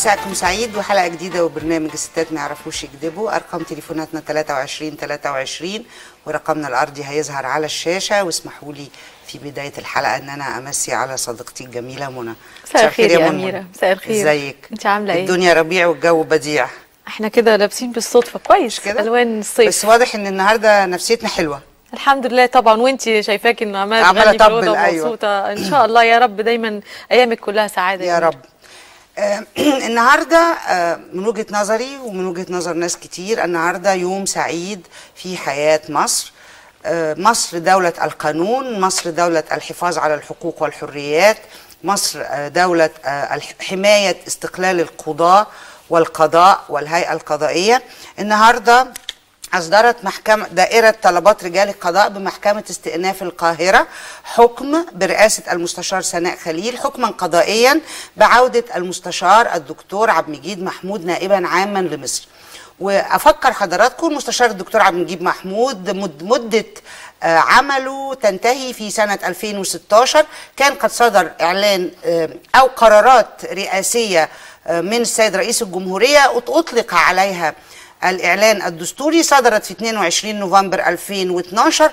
مساءكم سعيد وحلقه جديده وبرنامج الستات ما يعرفوش يكذبوا ارقام تليفوناتنا 23 23 ورقمنا الارضي هيظهر على الشاشه واسمحوا لي في بدايه الحلقه ان انا امسي على صديقتي الجميله منى مساء الخير يا منى. أميرة مساء الخير ازيك انت عاملة ايه؟ الدنيا ربيع والجو بديع احنا كده لابسين بالصدفة كويس كده؟ الوان الصيف بس واضح ان النهارده نفسيتنا حلوه الحمد لله طبعا وانت شايفاكي ان عماله عمالة تغني في الأوضة أطبل، أيوة. ومبسوطة ان شاء الله يا رب دايما ايامك كلها سعادة يا رب آه، النهارده آه، من وجهه نظري ومن وجهه نظر ناس كتير النهارده يوم سعيد في حياه مصر آه، مصر دولة القانون مصر دولة الحفاظ على الحقوق والحريات مصر آه، دولة آه، الح- حماية استقلال القضاء والقضاء والهيئة القضائية النهارده أصدرت محكمة دائرة طلبات رجال القضاء بمحكمة استئناف القاهرة حكم برئاسة المستشار سناء خليل حكما قضائيا بعودة المستشار الدكتور عبد المجيد محمود نائبا عاما لمصر وافكر حضراتكم المستشار الدكتور عبد المجيد محمود مد مده آه، عمله تنتهي في سنه 2016 كان قد صدر اعلان آه، او قرارات رئاسيه آه، من السيد رئيس الجمهوريه اطلق عليها الإعلان الدستوري صدرت في 22 نوفمبر 2012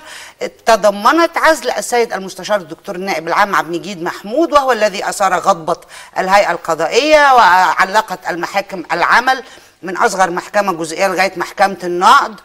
تضمنت عزل السيد المستشار الدكتور النائب العام عبد المجيد محمود وهو الذي أثار غضبة الهيئة القضائية وعلقت المحاكم العمل من أصغر محكمة جزئية لغاية محكمة النقض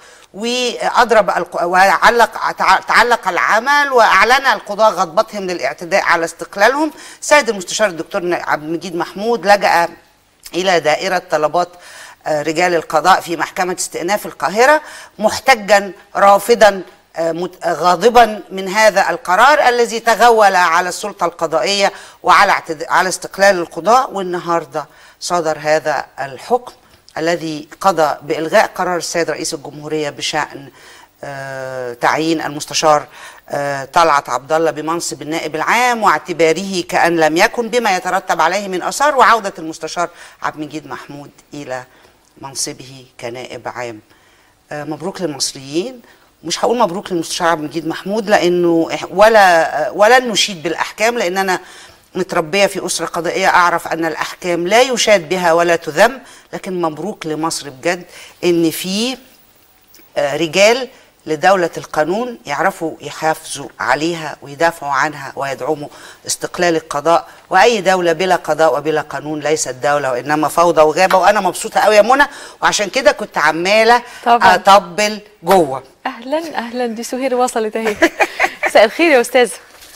وأضرب الق- وعلق تع- تعلق العمل وأعلن القضاة غضبتهم للاعتداء على استقلالهم سيد المستشار الدكتور عبد المجيد محمود لجأ إلى دائرة طلبات آه، رجال القضاء في محكمة استئناف القاهرة محتجا رافضا آه، مت- آه، غاضبا من هذا القرار الذي تغول على السلطة القضائية وعلى اعتد- على استقلال القضاء والنهاردة صدر هذا الحكم الذي قضى بإلغاء قرار السيد رئيس الجمهورية بشأن آه، تعيين المستشار آه، طلعت عبد الله بمنصب النائب العام واعتباره كأن لم يكن بما يترتب عليه من آثار وعودة المستشار عبد المجيد محمود إلى منصبه كنائب عام آه، مبروك للمصريين مش هقول مبروك للمستشار عبد المجيد محمود لانه إح- ولا آه، ولن نشيد بالاحكام لان انا متربيه في اسره قضائيه اعرف ان الاحكام لا يشاد بها ولا تذم لكن مبروك لمصر بجد ان في آه، رجال لدولة القانون يعرفوا يحافظوا عليها ويدافعوا عنها ويدعموا استقلال القضاء وأي دولة بلا قضاء وبلا قانون ليست دولة وإنما فوضى وغابة وأنا مبسوطة قوي يا منى وعشان كده كنت عمالة طبعاً. أطبل جوه اهلا اهلا دي سهير وصلت اهي مساء الخير يا استاذه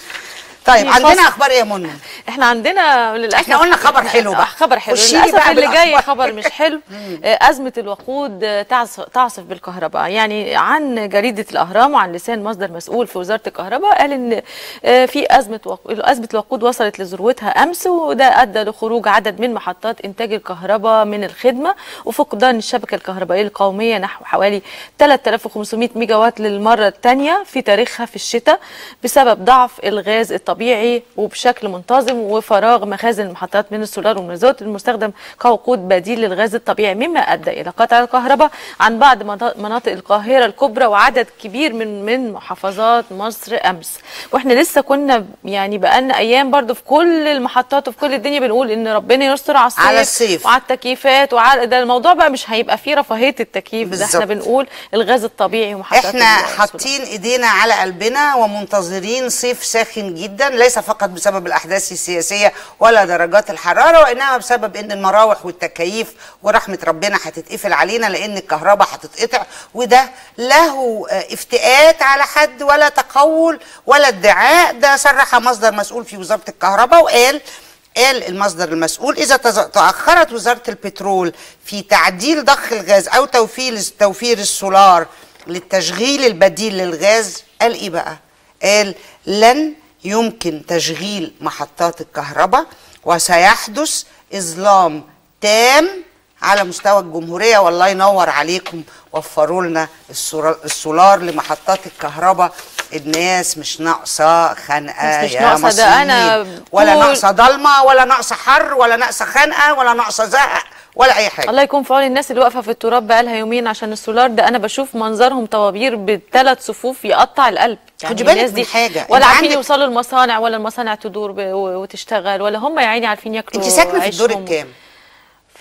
طيب في عندنا فصل. أخبار إيه يا منى احنا عندنا للاسف إحنا قلنا خبر حلو بقى. آه، خبر حلو خشي لي للاسف بقى اللي جاي بالأخبار. خبر مش حلو آه، ازمه الوقود آه، تعص- تعصف بالكهرباء يعني عن جريده الاهرام وعن لسان مصدر مسؤول في وزاره الكهرباء قال ان آه، في ازمه وقود ازمه الوقود وصلت لذروتها امس وده ادى لخروج عدد من محطات انتاج الكهرباء من الخدمه وفقدان الشبكه الكهربائيه القوميه نحو حوالي 3500 ميجا وات للمره الثانيه في تاريخها في الشتاء بسبب ضعف الغاز الطبيعي وبشكل منتظم وفراغ مخازن المحطات من السولار والمازوت المستخدم كوقود بديل للغاز الطبيعي مما ادى الى قطع الكهرباء عن بعض مناط- مناطق القاهره الكبرى وعدد كبير من من محافظات مصر امس واحنا لسه كنا يعني بقالنا ايام برضو في كل المحطات وفي كل الدنيا بنقول ان ربنا يستر على الصيف على الصيف. وعلى التكييفات وعلى ده الموضوع بقى مش هيبقى فيه رفاهيه التكييف ده احنا بالظبط. بنقول الغاز الطبيعي ومحطات احنا السولار. حاطين ايدينا على قلبنا ومنتظرين صيف ساخن جدا ليس فقط بسبب الاحداث السياسيه ولا درجات الحراره وانما بسبب ان المراوح والتكييف ورحمه ربنا هتتقفل علينا لان الكهرباء هتتقطع وده له آه، افتئات على حد ولا تقول ولا ادعاء ده صرح مصدر مسؤول في وزاره الكهرباء وقال قال المصدر المسؤول إذا تز- تأخرت وزارة البترول في تعديل ضخ الغاز أو توفير توفير السولار للتشغيل البديل للغاز قال إيه بقى؟ قال لن يمكن تشغيل محطات الكهرباء وسيحدث إظلام تام على مستوى الجمهورية والله ينور عليكم وفروا لنا السورا- السولار لمحطات الكهرباء الناس مش ناقصة خنقة بس مش يا ناقصة، ده أنا مصريين. ولا طول- ناقصة ضلمة ولا ناقصة حر ولا ناقصة خنقة ولا ناقصة زهق ولا أي حاجة الله يكون في عون الناس اللي واقفه في التراب بقالها يومين عشان السولار ده انا بشوف منظرهم طوابير بالثلاث صفوف يقطع القلب خدي بالك الناس من دي حاجة. ولا أنت عارفين عندك- يوصلوا المصانع ولا المصانع تدور ب- و- وتشتغل ولا هم يا عيني عارفين ياكلوا أنت ساكنة في الدور عيشهم. الكام؟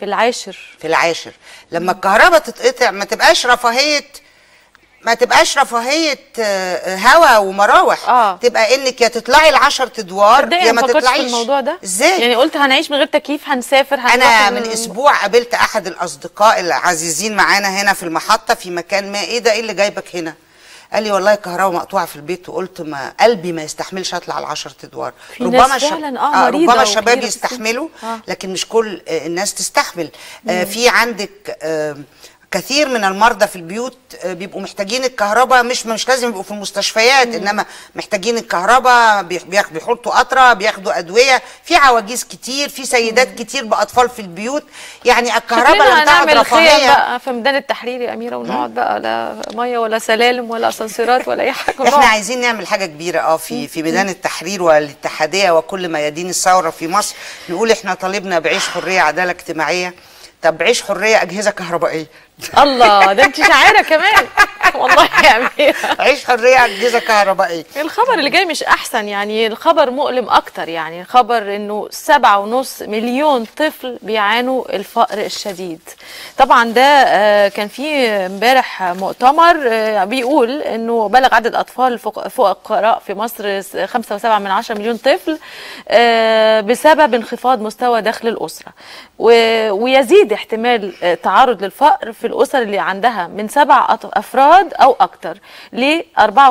في العاشر في العاشر لما الكهرباء تتقطع ما تبقاش رفاهيه ما تبقاش رفاهيه آه، هوا ومراوح آه. تبقى انك يا تطلعي العشر ادوار تصدقي يا أنا ما ما فكرتش في تطلعيش الموضوع ده ازاي يعني قلت هنعيش من غير تكييف هنسافر هنروح انا ال- من اسبوع قابلت احد الاصدقاء العزيزين معانا هنا في المحطه في مكان ما ايه ده ايه اللي جايبك هنا قال لي والله الكهرباء مقطوعه في البيت وقلت ما قلبي ما يستحملش اطلع العشر ادوار في ناس الشب- فعلاً آه مريضة ربما الشباب وكبيرة في السن. يستحملوا آه. لكن مش كل آه، الناس تستحمل آه، في عندك آه، كثير من المرضى في البيوت آه، بيبقوا محتاجين الكهرباء مش مش لازم يبقوا في المستشفيات انما محتاجين الكهرباء بيخ- بياخ- بيحطوا قطره بياخدوا ادويه في عواجيز كتير في سيدات كتير باطفال في البيوت يعني الكهرباء شكلنا لم تعد هنعمل خيم رفاهيه بقى في ميدان التحرير يا اميره ونقعد بقى لا ميه ولا سلالم ولا اسانسيرات ولا اي حاجه احنا نقعد. عايزين نعمل حاجه كبيره اه في في ميدان التحرير والاتحاديه وكل ميادين الثوره في مصر نقول احنا طالبنا بعيش حريه عداله اجتماعيه طب عيش حريه اجهزه كهربائيه الله ده انت شاعره كمان والله يا اميره عيش حريه اجهزه كهربائيه الخبر اللي جاي مش احسن يعني الخبر مؤلم اكتر يعني خبر انه سبعة ونص مليون طفل بيعانوا الفقر الشديد طبعا ده آه، كان في امبارح مؤتمر آه، بيقول انه بلغ عدد اطفال فوق فوق القراء في مصر س- خمسة وسبعة من عشرة مليون طفل آه، بسبب انخفاض مستوى دخل الاسره و- ويزيد احتمال آه، تعرض للفقر في الاسر اللي عندها من سبع أط- افراد او اكتر ل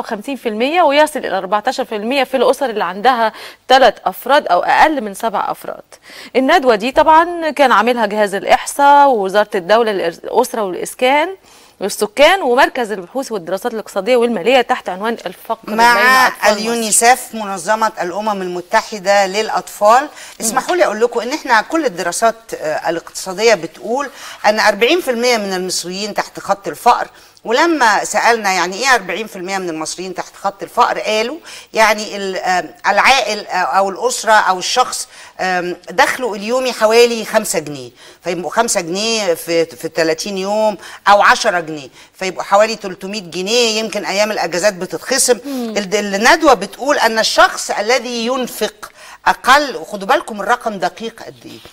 54% ويصل الى 14% في الاسر اللي عندها ثلاث افراد او اقل من سبع افراد. الندوه دي طبعا كان عاملها جهاز الاحصاء ووزاره الدوله للاسره والاسكان والسكان ومركز البحوث والدراسات الاقتصاديه والماليه تحت عنوان الفقر بين مع أطفال مصر. اليونيسف منظمة الأمم المتحدة للأطفال اسمحوا لي أقول لكم إن إحنا كل الدراسات آه، الاقتصادية بتقول أن 40% من المصريين تحت خط الفقر ولما سألنا يعني إيه 40% من المصريين تحت خط الفقر قالوا يعني ال- آه، العائل آه، أو الأسرة أو الشخص آم، دخله اليومي حوالي 5 جنيه فيبقوا 5 جنيه في في 30 يوم او 10 جنيه فيبقوا حوالي 300 جنيه يمكن ايام الاجازات بتتخصم الد- الندوه بتقول ان الشخص الذي ينفق اقل وخدوا بالكم الرقم دقيق قد ايه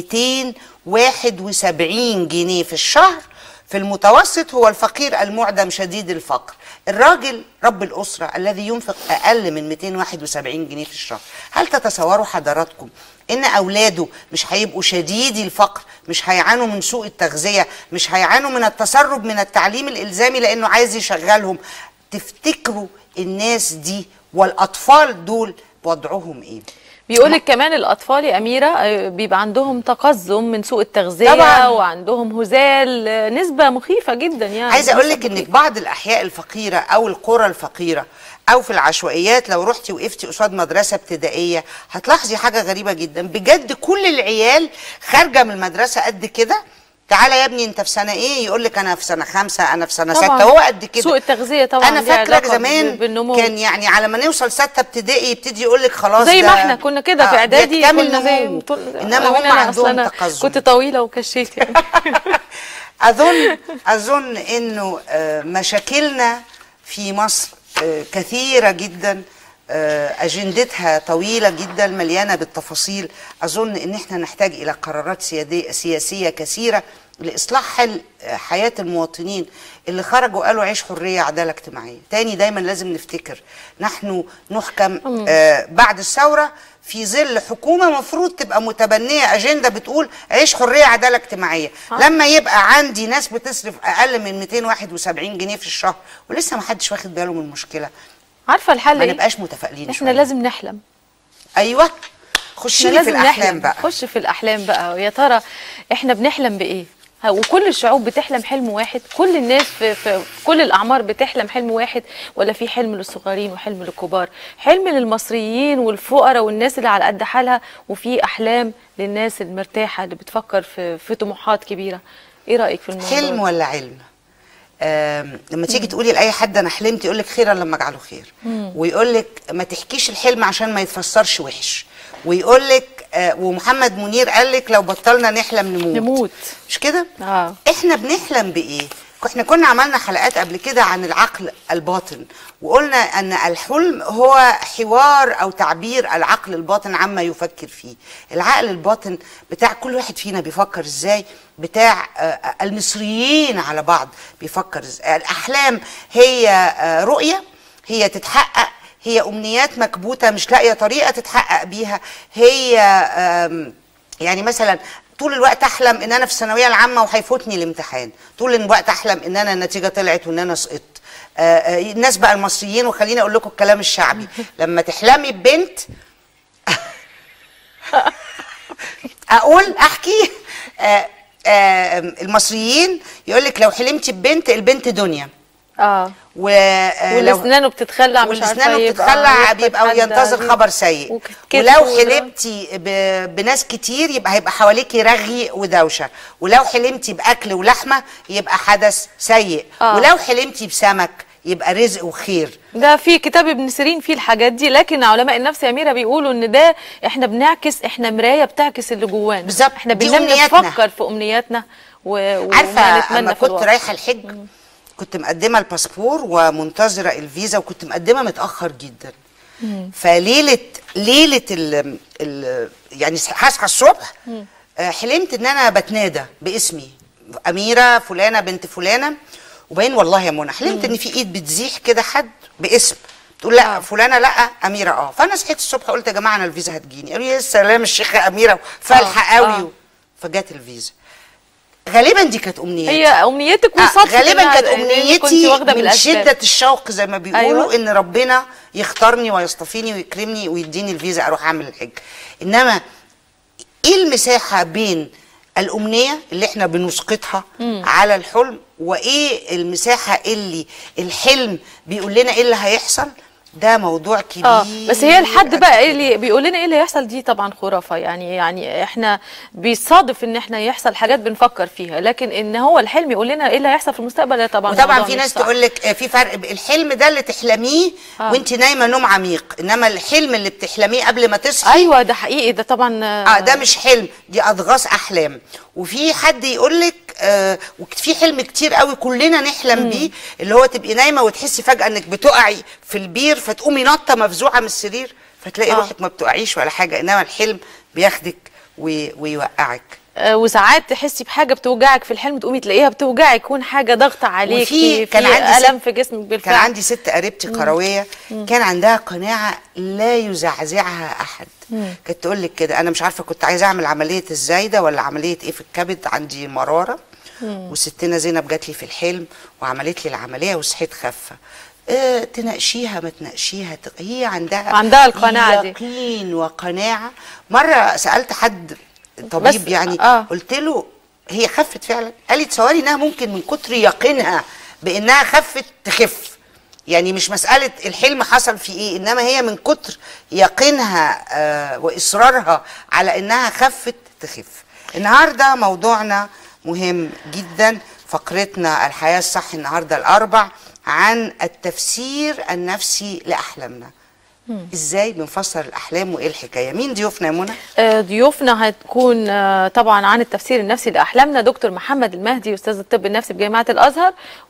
271 جنيه في الشهر في المتوسط هو الفقير المعدم شديد الفقر الراجل رب الأسرة الذي ينفق أقل من 271 جنيه في الشهر هل تتصوروا حضراتكم إن أولاده مش هيبقوا شديدي الفقر مش هيعانوا من سوء التغذية مش هيعانوا من التسرب من التعليم الإلزامي لأنه عايز يشغلهم تفتكروا الناس دي والأطفال دول وضعهم إيه بيقول لك كمان الاطفال يا اميره آه، بيبقى عندهم تقزم من سوء التغذيه طبعاً. وعندهم هزال آه، نسبه مخيفه جدا يعني عايزه اقول لك نسبة ان في مخيفة. بعض الاحياء الفقيره او القرى الفقيره او في العشوائيات لو رحتي وقفتي قصاد مدرسه ابتدائيه هتلاحظي حاجه غريبه جدا بجد كل العيال خارجه من المدرسه قد كده تعالى يا ابني انت في سنه ايه يقول لك انا في سنه خمسة انا في سنه طبعاً. ستة هو قد كده سوء التغذية طبعاً انا ليه فاكره علاقة زمان بالنمو. كان يعني على ما نوصل ستة ابتدائي يبتدي يقول لك خلاص زي ما ده- احنا كنا كده في آه، اعدادي بيكتمل كنا زي نمو. طول- انما أمين هم أنا أصل عندهم أنا تقزم كنت طويله وكشيت يعني اظن اظن انه آه، مشاكلنا في مصر آه، كثيره جدا آه، اجندتها طويله جدا مليانه بالتفاصيل اظن ان احنا نحتاج الى قرارات سيادية سياسيه كثيره لاصلاح حل آه، حياه المواطنين اللي خرجوا قالوا عيش حريه عداله اجتماعيه تاني دايما لازم نفتكر نحن نحكم آه، بعد الثوره في ظل حكومه مفروض تبقى متبنيه اجنده بتقول عيش حريه عداله اجتماعيه لما يبقى عندي ناس بتصرف اقل من 271 جنيه في الشهر ولسه ما حدش واخد باله من المشكله عارفه الحل ما ايه نبقاش متفائلين احنا شويه لازم نحلم ايوه خشي احنا لي في لازم الاحلام نحلم بقى خش في الاحلام بقى ويا ترى احنا بنحلم بايه ها، وكل الشعوب بتحلم حلم واحد كل الناس في, في في كل الاعمار بتحلم حلم واحد ولا في حلم للصغيرين وحلم للكبار حلم للمصريين والفقراء والناس اللي على قد حالها وفي احلام للناس المرتاحه اللي بتفكر في في طموحات كبيره ايه رايك في الموضوع حلم ده؟ ولا علم آم، لما تيجي تقولي لاي حد انا حلمت يقول لك خيرا لما اجعله خير ويقول لك ما تحكيش الحلم عشان ما يتفسرش وحش ويقول لك آه، ومحمد منير قال لك لو بطلنا نحلم نموت نموت مش كده اه احنا بنحلم بايه احنا كنا عملنا حلقات قبل كده عن العقل الباطن وقلنا ان الحلم هو حوار او تعبير العقل الباطن عما يفكر فيه العقل الباطن بتاع كل واحد فينا بيفكر ازاي بتاع آه، المصريين على بعض بيفكر ازاي الاحلام هي آه، رؤيه هي تتحقق هي امنيات مكبوته مش لاقيه طريقه تتحقق بيها هي آم، يعني مثلا طول الوقت احلم ان انا في الثانويه العامه وهيفوتني الامتحان طول الوقت احلم ان انا النتيجه طلعت وان انا سقطت آه، آه، الناس بقى المصريين وخليني اقول لكم الكلام الشعبي لما تحلمي ببنت اقول احكي آه، آه، المصريين يقول لك لو حلمتي ببنت البنت دنيا اه و آه، لو- والاسنان بتتخلع مش عارفه والاسنان يبقى بتتخلع يبقى بيبقى حد ينتظر عليه. خبر سيء وكتف ولو وده. حلمتي ب- بناس كتير يبقى هيبقى حواليكي رغي ودوشه ولو حلمتي باكل ولحمه يبقى حدث سيء آه. ولو حلمتي بسمك يبقى رزق وخير ده في كتاب ابن سيرين فيه الحاجات دي لكن علماء النفس يا ميرا بيقولوا ان ده احنا بنعكس احنا مرايه بتعكس اللي جوانا بالظبط. احنا دي بننام أمنياتنا. نفكر في امنياتنا و... وما عارفه نتمنى اما في كنت الواقع. رايحه الحج كنت مقدمه الباسبور ومنتظره الفيزا وكنت مقدمه متاخر جدا فليله ليله ال ال يعني هصحى الصبح آه، حلمت ان انا بتنادى باسمي اميره فلانه بنت فلانه وباين والله يا منى حلمت ان في ايد بتزيح كده حد باسم تقول لا آه. فلانه لا اميره اه فانا صحيت الصبح قلت يا جماعه انا الفيزا هتجيني قالوا لي يا سلام الشيخه اميره فالحه آه. قوي فجت الفيزا غالبا دي كانت امنيتي هي امنيتك آه، وصدفه غالبا إنها- كانت إن أنت كنتي امنيتي واخده من بالأسباب. شده الشوق زي ما بيقولوا أيوة. ان ربنا يختارني ويصطفيني ويكرمني ويديني الفيزا اروح اعمل الحج انما ايه المساحه بين الامنيه اللي احنا بنسقطها على الحلم وايه المساحه اللي الحلم بيقول لنا ايه اللي هيحصل ده موضوع كبير اه بس هي الحد قد بقى كده. اللي بيقول لنا ايه اللي هيحصل دي طبعا خرافه يعني يعني احنا بيصادف ان احنا يحصل حاجات بنفكر فيها لكن ان هو الحلم يقول لنا ايه اللي هيحصل في المستقبل ده طبعا وطبعا موضوع في مش ناس صح. تقول لك في فرق ب- الحلم ده اللي تحلميه آه. وانت نايمه نوم عميق انما الحلم اللي بتحلميه قبل ما تصحي ايوه ده حقيقي ده طبعا اه ده مش حلم دي اضغاث احلام وفي حد يقول لك آه وفي حلم كتير قوي كلنا نحلم بيه اللي هو تبقي نايمه وتحسي فجاه انك بتقعي في البير فتقومي نطه مفزوعه من السرير فتلاقي آه. روحك ما بتقعيش ولا حاجه انما الحلم بياخدك وي- ويوقعك آه، وساعات تحسي بحاجه بتوجعك في الحلم تقومي تلاقيها بتوجعك يكون حاجه ضغط عليك وفي في كان عندي الم ست- في جسمك بالفعل كان عندي ست قريبتي قرويه كان عندها قناعه لا يزعزعها احد كانت تقول لك كده انا مش عارفه كنت عايزه اعمل عمليه الزايده ولا عمليه ايه في الكبد عندي مراره وستنا زينب جات لي في الحلم وعملت لي العمليه وصحيت خافه اه تناقشيها ما تناقشيها ت- هي عندها عندها القناعة دي. يقين وقناعه مره سالت حد بس- طبيب يعني آه. قلت له هي خفت فعلا قال لي تصوري انها ممكن من كتر يقينها بانها خفت تخف يعني مش مسألة الحلم حصل في ايه انما هي من كتر يقينها آه واصرارها على انها خفت تخف النهاردة موضوعنا مهم جدا فقرتنا الحياة الصح النهاردة الاربع عن التفسير النفسي لأحلامنا ازاي بنفسر الاحلام وايه الحكايه مين ضيوفنا يا منى آه، ضيوفنا هتكون آه، طبعا عن التفسير النفسي لاحلامنا دكتور محمد المهدي استاذ الطب النفسي بجامعه الازهر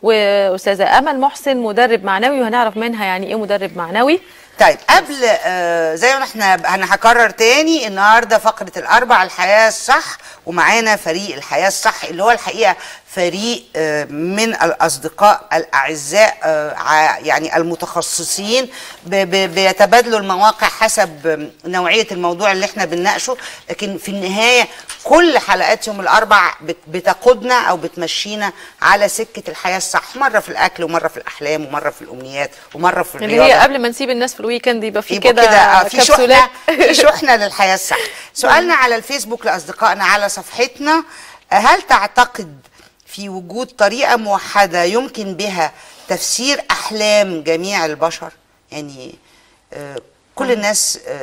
واستاذه امل محسن مدرب معنوي وهنعرف منها يعني ايه مدرب معنوي طيب قبل آه زي ما احنا انا هكرر تاني النهارده فقره الاربع الحياه الصح ومعانا فريق الحياه الصح اللي هو الحقيقه فريق آه من الاصدقاء الاعزاء آه ع- يعني المتخصصين ب- ب- بيتبادلوا المواقع حسب آم، نوعيه الموضوع اللي احنا بنناقشه لكن في النهايه كل حلقات يوم الاربع بت- بتقودنا او بتمشينا على سكه الحياه الصح مره في الاكل ومره في الاحلام ومره في الامنيات ومره في اللي الرياضه هي قبل ما نسيب الناس في الويكند يبقى في يبقى كده كده آه، في كبسولات شحنه في شحنه للحياه الصح سؤالنا على الفيسبوك لاصدقائنا على صفحتنا آه، هل تعتقد في وجود طريقه موحده يمكن بها تفسير احلام جميع البشر يعني آه، كل الناس آه،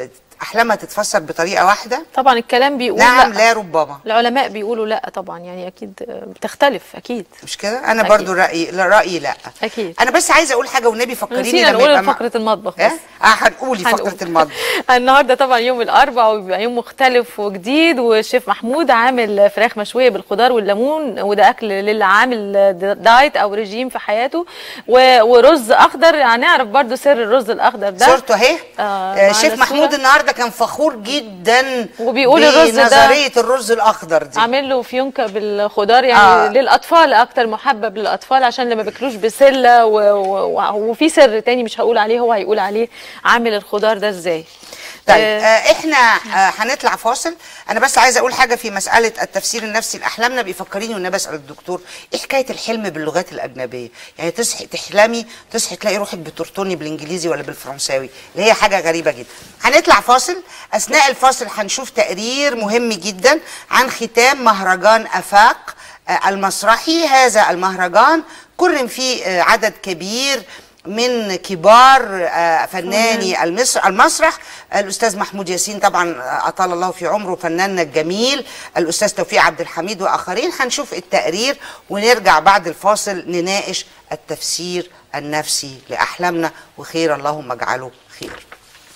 احلامها تتفسر بطريقه واحده طبعا الكلام بيقول نعم لا. لا ربما العلماء بيقولوا لا طبعا يعني اكيد بتختلف اكيد مش كده انا أكيد. برضو رايي لا رايي لا أكيد. انا بس عايزه اقول حاجه والنبي فكريني نسينا لما نقول يبقى مع- فقره المطبخ اه بس آه، هنقولي هنقول. فقره المطبخ النهارده طبعا يوم الاربعاء وبيبقى يوم مختلف وجديد والشيف محمود عامل فراخ مشويه بالخضار والليمون وده اكل للي عامل دايت او رجيم في حياته و- ورز اخضر هنعرف برضو سر الرز الاخضر ده صورته اهي آه، آه معانا شيف محمود صورة. النهارده كان فخور جدا وبيقول الرز ده- بنظريه الرز الاخضر دي عامل له فيونكه بالخضار يعني آه. آه. للاطفال اكتر محبب للاطفال عشان لما بياكلوش بسله و... و... وفي سر تاني مش هقول عليه هو هيقول عليه عامل الخضار ده ازاي طيب آه، آه احنا آه هنطلع فاصل انا بس عايزه اقول حاجه في مساله التفسير النفسي لاحلامنا بيفكريني وانا بسال الدكتور ايه حكايه الحلم باللغات الاجنبيه يعني تصحي تحلمي تصحي تلاقي روحك بترطني بالانجليزي ولا بالفرنساوي اللي هي حاجه غريبه جدا هنطلع فاصل اثناء الفاصل هنشوف تقرير مهم جدا عن ختام مهرجان افاق آه، المسرحي هذا المهرجان كرم فيه آه، عدد كبير من كبار آه، فناني المصر المسرح الاستاذ محمود ياسين طبعا آه، اطال الله في عمره فناننا الجميل الاستاذ توفيق عبد الحميد واخرين هنشوف التقرير ونرجع بعد الفاصل نناقش التفسير النفسي لاحلامنا وخير اللهم اجعله خير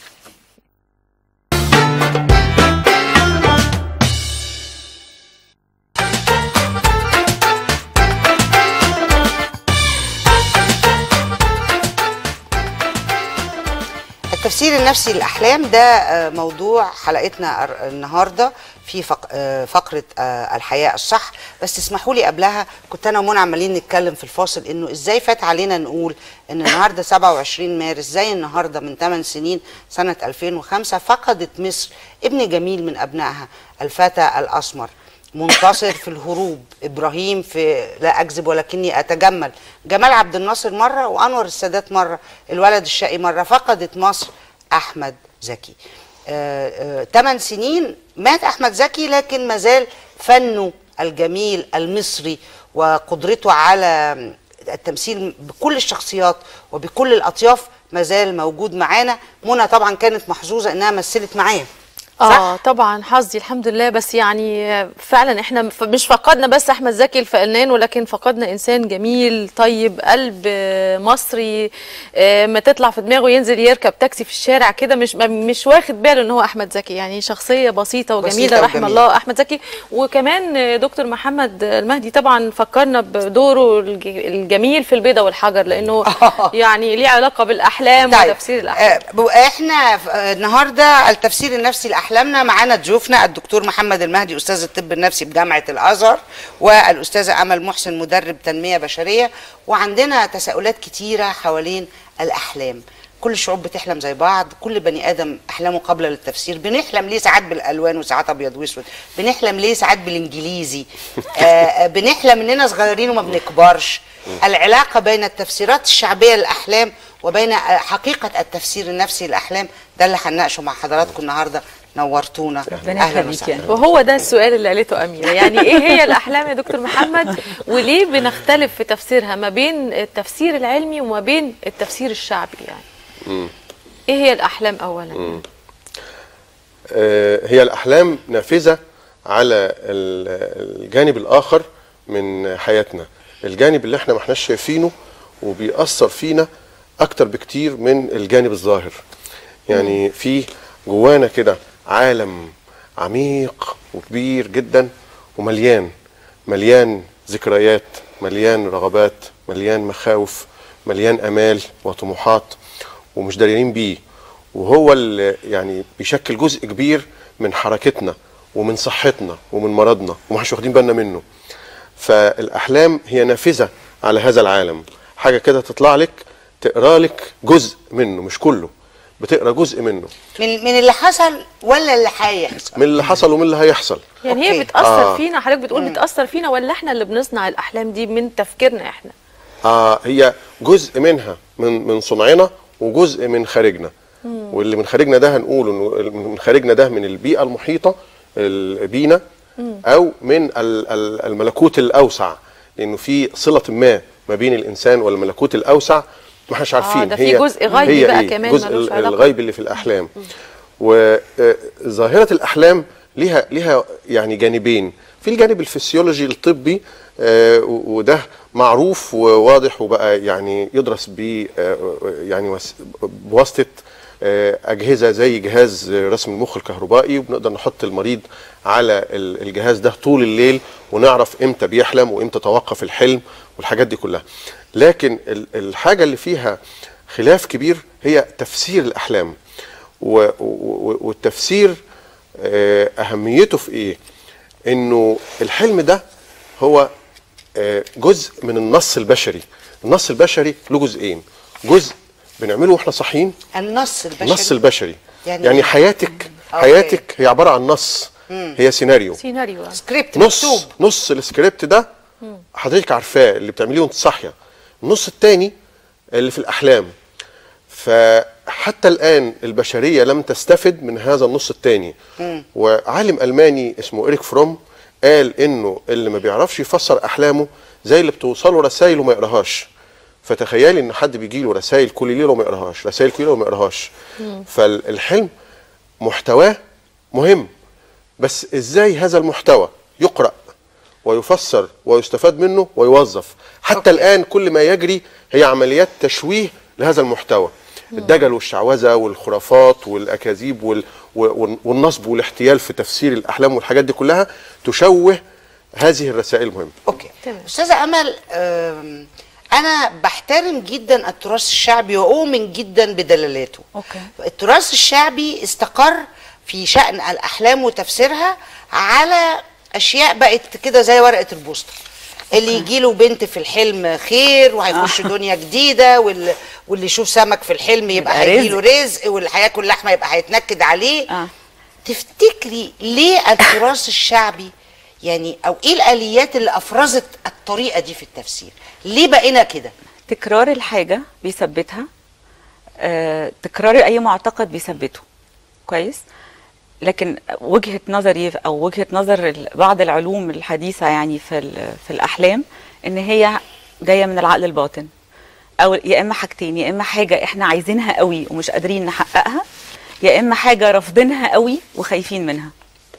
التفسير النفسي للأحلام ده آه، موضوع حلقتنا الر- النهاردة في فق- آه، فقرة آه، الحياة الصح بس اسمحوا لي قبلها كنت أنا ومنى عمالين نتكلم في الفاصل إنه إزاي فات علينا نقول إن النهاردة 27 مارس زي النهاردة من 8 سنين سنة 2005 فقدت مصر ابن جميل من أبنائها الفتى الأسمر منتصر في الهروب ابراهيم في لا اكذب ولكني اتجمل جمال عبد الناصر مره وانور السادات مره الولد الشقي مره فقدت مصر احمد زكي ثمان سنين مات احمد زكي لكن مازال فنه الجميل المصري وقدرته على التمثيل بكل الشخصيات وبكل الاطياف مازال موجود معانا منى طبعا كانت محظوظه انها مثلت معاه اه طبعا حظي الحمد لله بس يعني فعلا احنا ف- مش فقدنا بس احمد زكي الفنان ولكن فقدنا انسان جميل طيب قلب آه، مصري آه، ما تطلع في دماغه ينزل يركب تاكسي في الشارع كده مش ما- مش واخد باله ان هو احمد زكي يعني شخصيه بسيطه وجميله بسيطة رحم وجميلة. الله احمد زكي وكمان آه، دكتور محمد المهدي طبعا فكرنا بدوره الج- الجميل في البيضه والحجر لانه يعني ليه علاقه بالاحلام وتفسير الاحلام آه، ب- احنا ف- آه، النهارده التفسير النفسي لاحلامنا معانا ضيوفنا الدكتور محمد المهدي استاذ الطب النفسي بجامعه الازهر والاستاذه امل محسن مدرب تنميه بشريه وعندنا تساؤلات كتيره حوالين الاحلام كل الشعوب بتحلم زي بعض كل بني ادم احلامه قابله للتفسير بنحلم ليه ساعات بالالوان وساعات ابيض واسود بنحلم ليه ساعات بالانجليزي آه، آه، بنحلم اننا صغيرين وما بنكبرش العلاقه بين التفسيرات الشعبيه للاحلام وبين آه، حقيقه التفسير النفسي للاحلام ده اللي هنناقشه مع حضراتكم النهارده نورتونا ربنا يخليك يعني. وهو ده السؤال اللي قالته أميرة يعني إيه هي الأحلام يا دكتور محمد وليه بنختلف في تفسيرها ما بين التفسير العلمي وما بين التفسير الشعبي يعني إيه هي الأحلام أولا آه، هي الأحلام نافذة على ال- الجانب الآخر من حياتنا الجانب اللي احنا ما احناش شايفينه وبيأثر فينا أكتر بكتير من الجانب الظاهر يعني في جوانا كده عالم عميق وكبير جدا ومليان مليان ذكريات مليان رغبات مليان مخاوف مليان امال وطموحات ومش دارين بيه وهو اللي يعني بيشكل جزء كبير من حركتنا ومن صحتنا ومن مرضنا ومش واخدين بالنا منه فالاحلام هي نافذه على هذا العالم حاجه كده تطلع لك تقرا لك جزء منه مش كله بتقرا جزء منه من من اللي حصل ولا اللي هيحصل من اللي حصل ومن اللي هيحصل يعني أوكي. هي بتأثر آه. فينا حضرتك بتقول بتأثر فينا ولا إحنا اللي بنصنع الأحلام دي من تفكيرنا إحنا آه هي جزء منها من من صنعنا وجزء من خارجنا واللي من خارجنا ده هنقول انه من خارجنا ده من البيئه المحيطه ال- بينا او من ال- ال- الملكوت الاوسع لانه في صله ما ما بين الانسان والملكوت الاوسع ما احناش عارفين ده في هي جزء غيبي هي بقى إيه؟ كمان جزء ملوش ال- علاقة. الغيب اللي في الاحلام وظاهره الاحلام ليها ليها يعني جانبين في الجانب الفسيولوجي الطبي آه، و- وده معروف وواضح وبقى يعني يدرس ب يعني وس- بواسطه آه، اجهزه زي جهاز رسم المخ الكهربائي وبنقدر نحط المريض على ال- الجهاز ده طول الليل ونعرف امتى بيحلم وامتى توقف الحلم والحاجات دي كلها لكن ال- الحاجه اللي فيها خلاف كبير هي تفسير الاحلام و- و- والتفسير آه، اهميته في ايه انه الحلم ده هو آه، جزء من النص البشري النص البشري له جزئين جزء بنعمله واحنا صاحيين النص البشري النص البشري يعني يعني, يعني حياتك أوكي. حياتك هي عباره عن نص هي سيناريو سيناريو سكريبت نص مكتوب نص السكريبت ده حضرتك عارفاه اللي بتعمليه وانت صاحيه النص الثاني اللي في الاحلام فحتى الان البشريه لم تستفد من هذا النص الثاني وعالم الماني اسمه اريك فروم قال انه اللي ما بيعرفش يفسر احلامه زي اللي بتوصله رسائل وما يقراهاش فتخيلي ان حد بيجي له رسائل كل ليله وما يقراهاش رسائل كل ليله وما يقراهاش فالحلم محتواه مهم بس ازاي هذا المحتوى يقرأ ويفسر ويستفاد منه ويوظف حتى أوكي. الآن كل ما يجري هي عمليات تشويه لهذا المحتوى الدجل والشعوذة والخرافات والأكاذيب وال... وال- والنصب والاحتيال في تفسير الأحلام والحاجات دي كلها تشوه هذه الرسائل المهمة اوكي تمام. استاذه امل آم، انا بحترم جدا التراث الشعبي واؤمن جدا بدلالاته أوكي. التراث الشعبي استقر في شأن الأحلام وتفسيرها على أشياء بقت كده زي ورقة البوسطة اللي يجي له بنت في الحلم خير وهيخش دنيا جديدة واللي, واللي يشوف سمك في الحلم يبقى يبقى هيجي له رزق واللي هياكل لحمة يبقى هيتنكد عليه آه. تفتكري ليه التراث الشعبي يعني او ايه الاليات اللي افرزت الطريقه دي في التفسير ليه بقينا كده تكرار الحاجة بيثبتها آه، تكرار أي معتقد بيثبته كويس لكن وجهة نظري أو وجهة نظر ال- بعض العلوم الحديثة يعني في ال- في الأحلام إن هي جاية من العقل الباطن أو يا إما حاجتين يا إما حاجة إحنا عايزينها قوي ومش قادرين نحققها يا إما حاجة رافضينها قوي وخايفين منها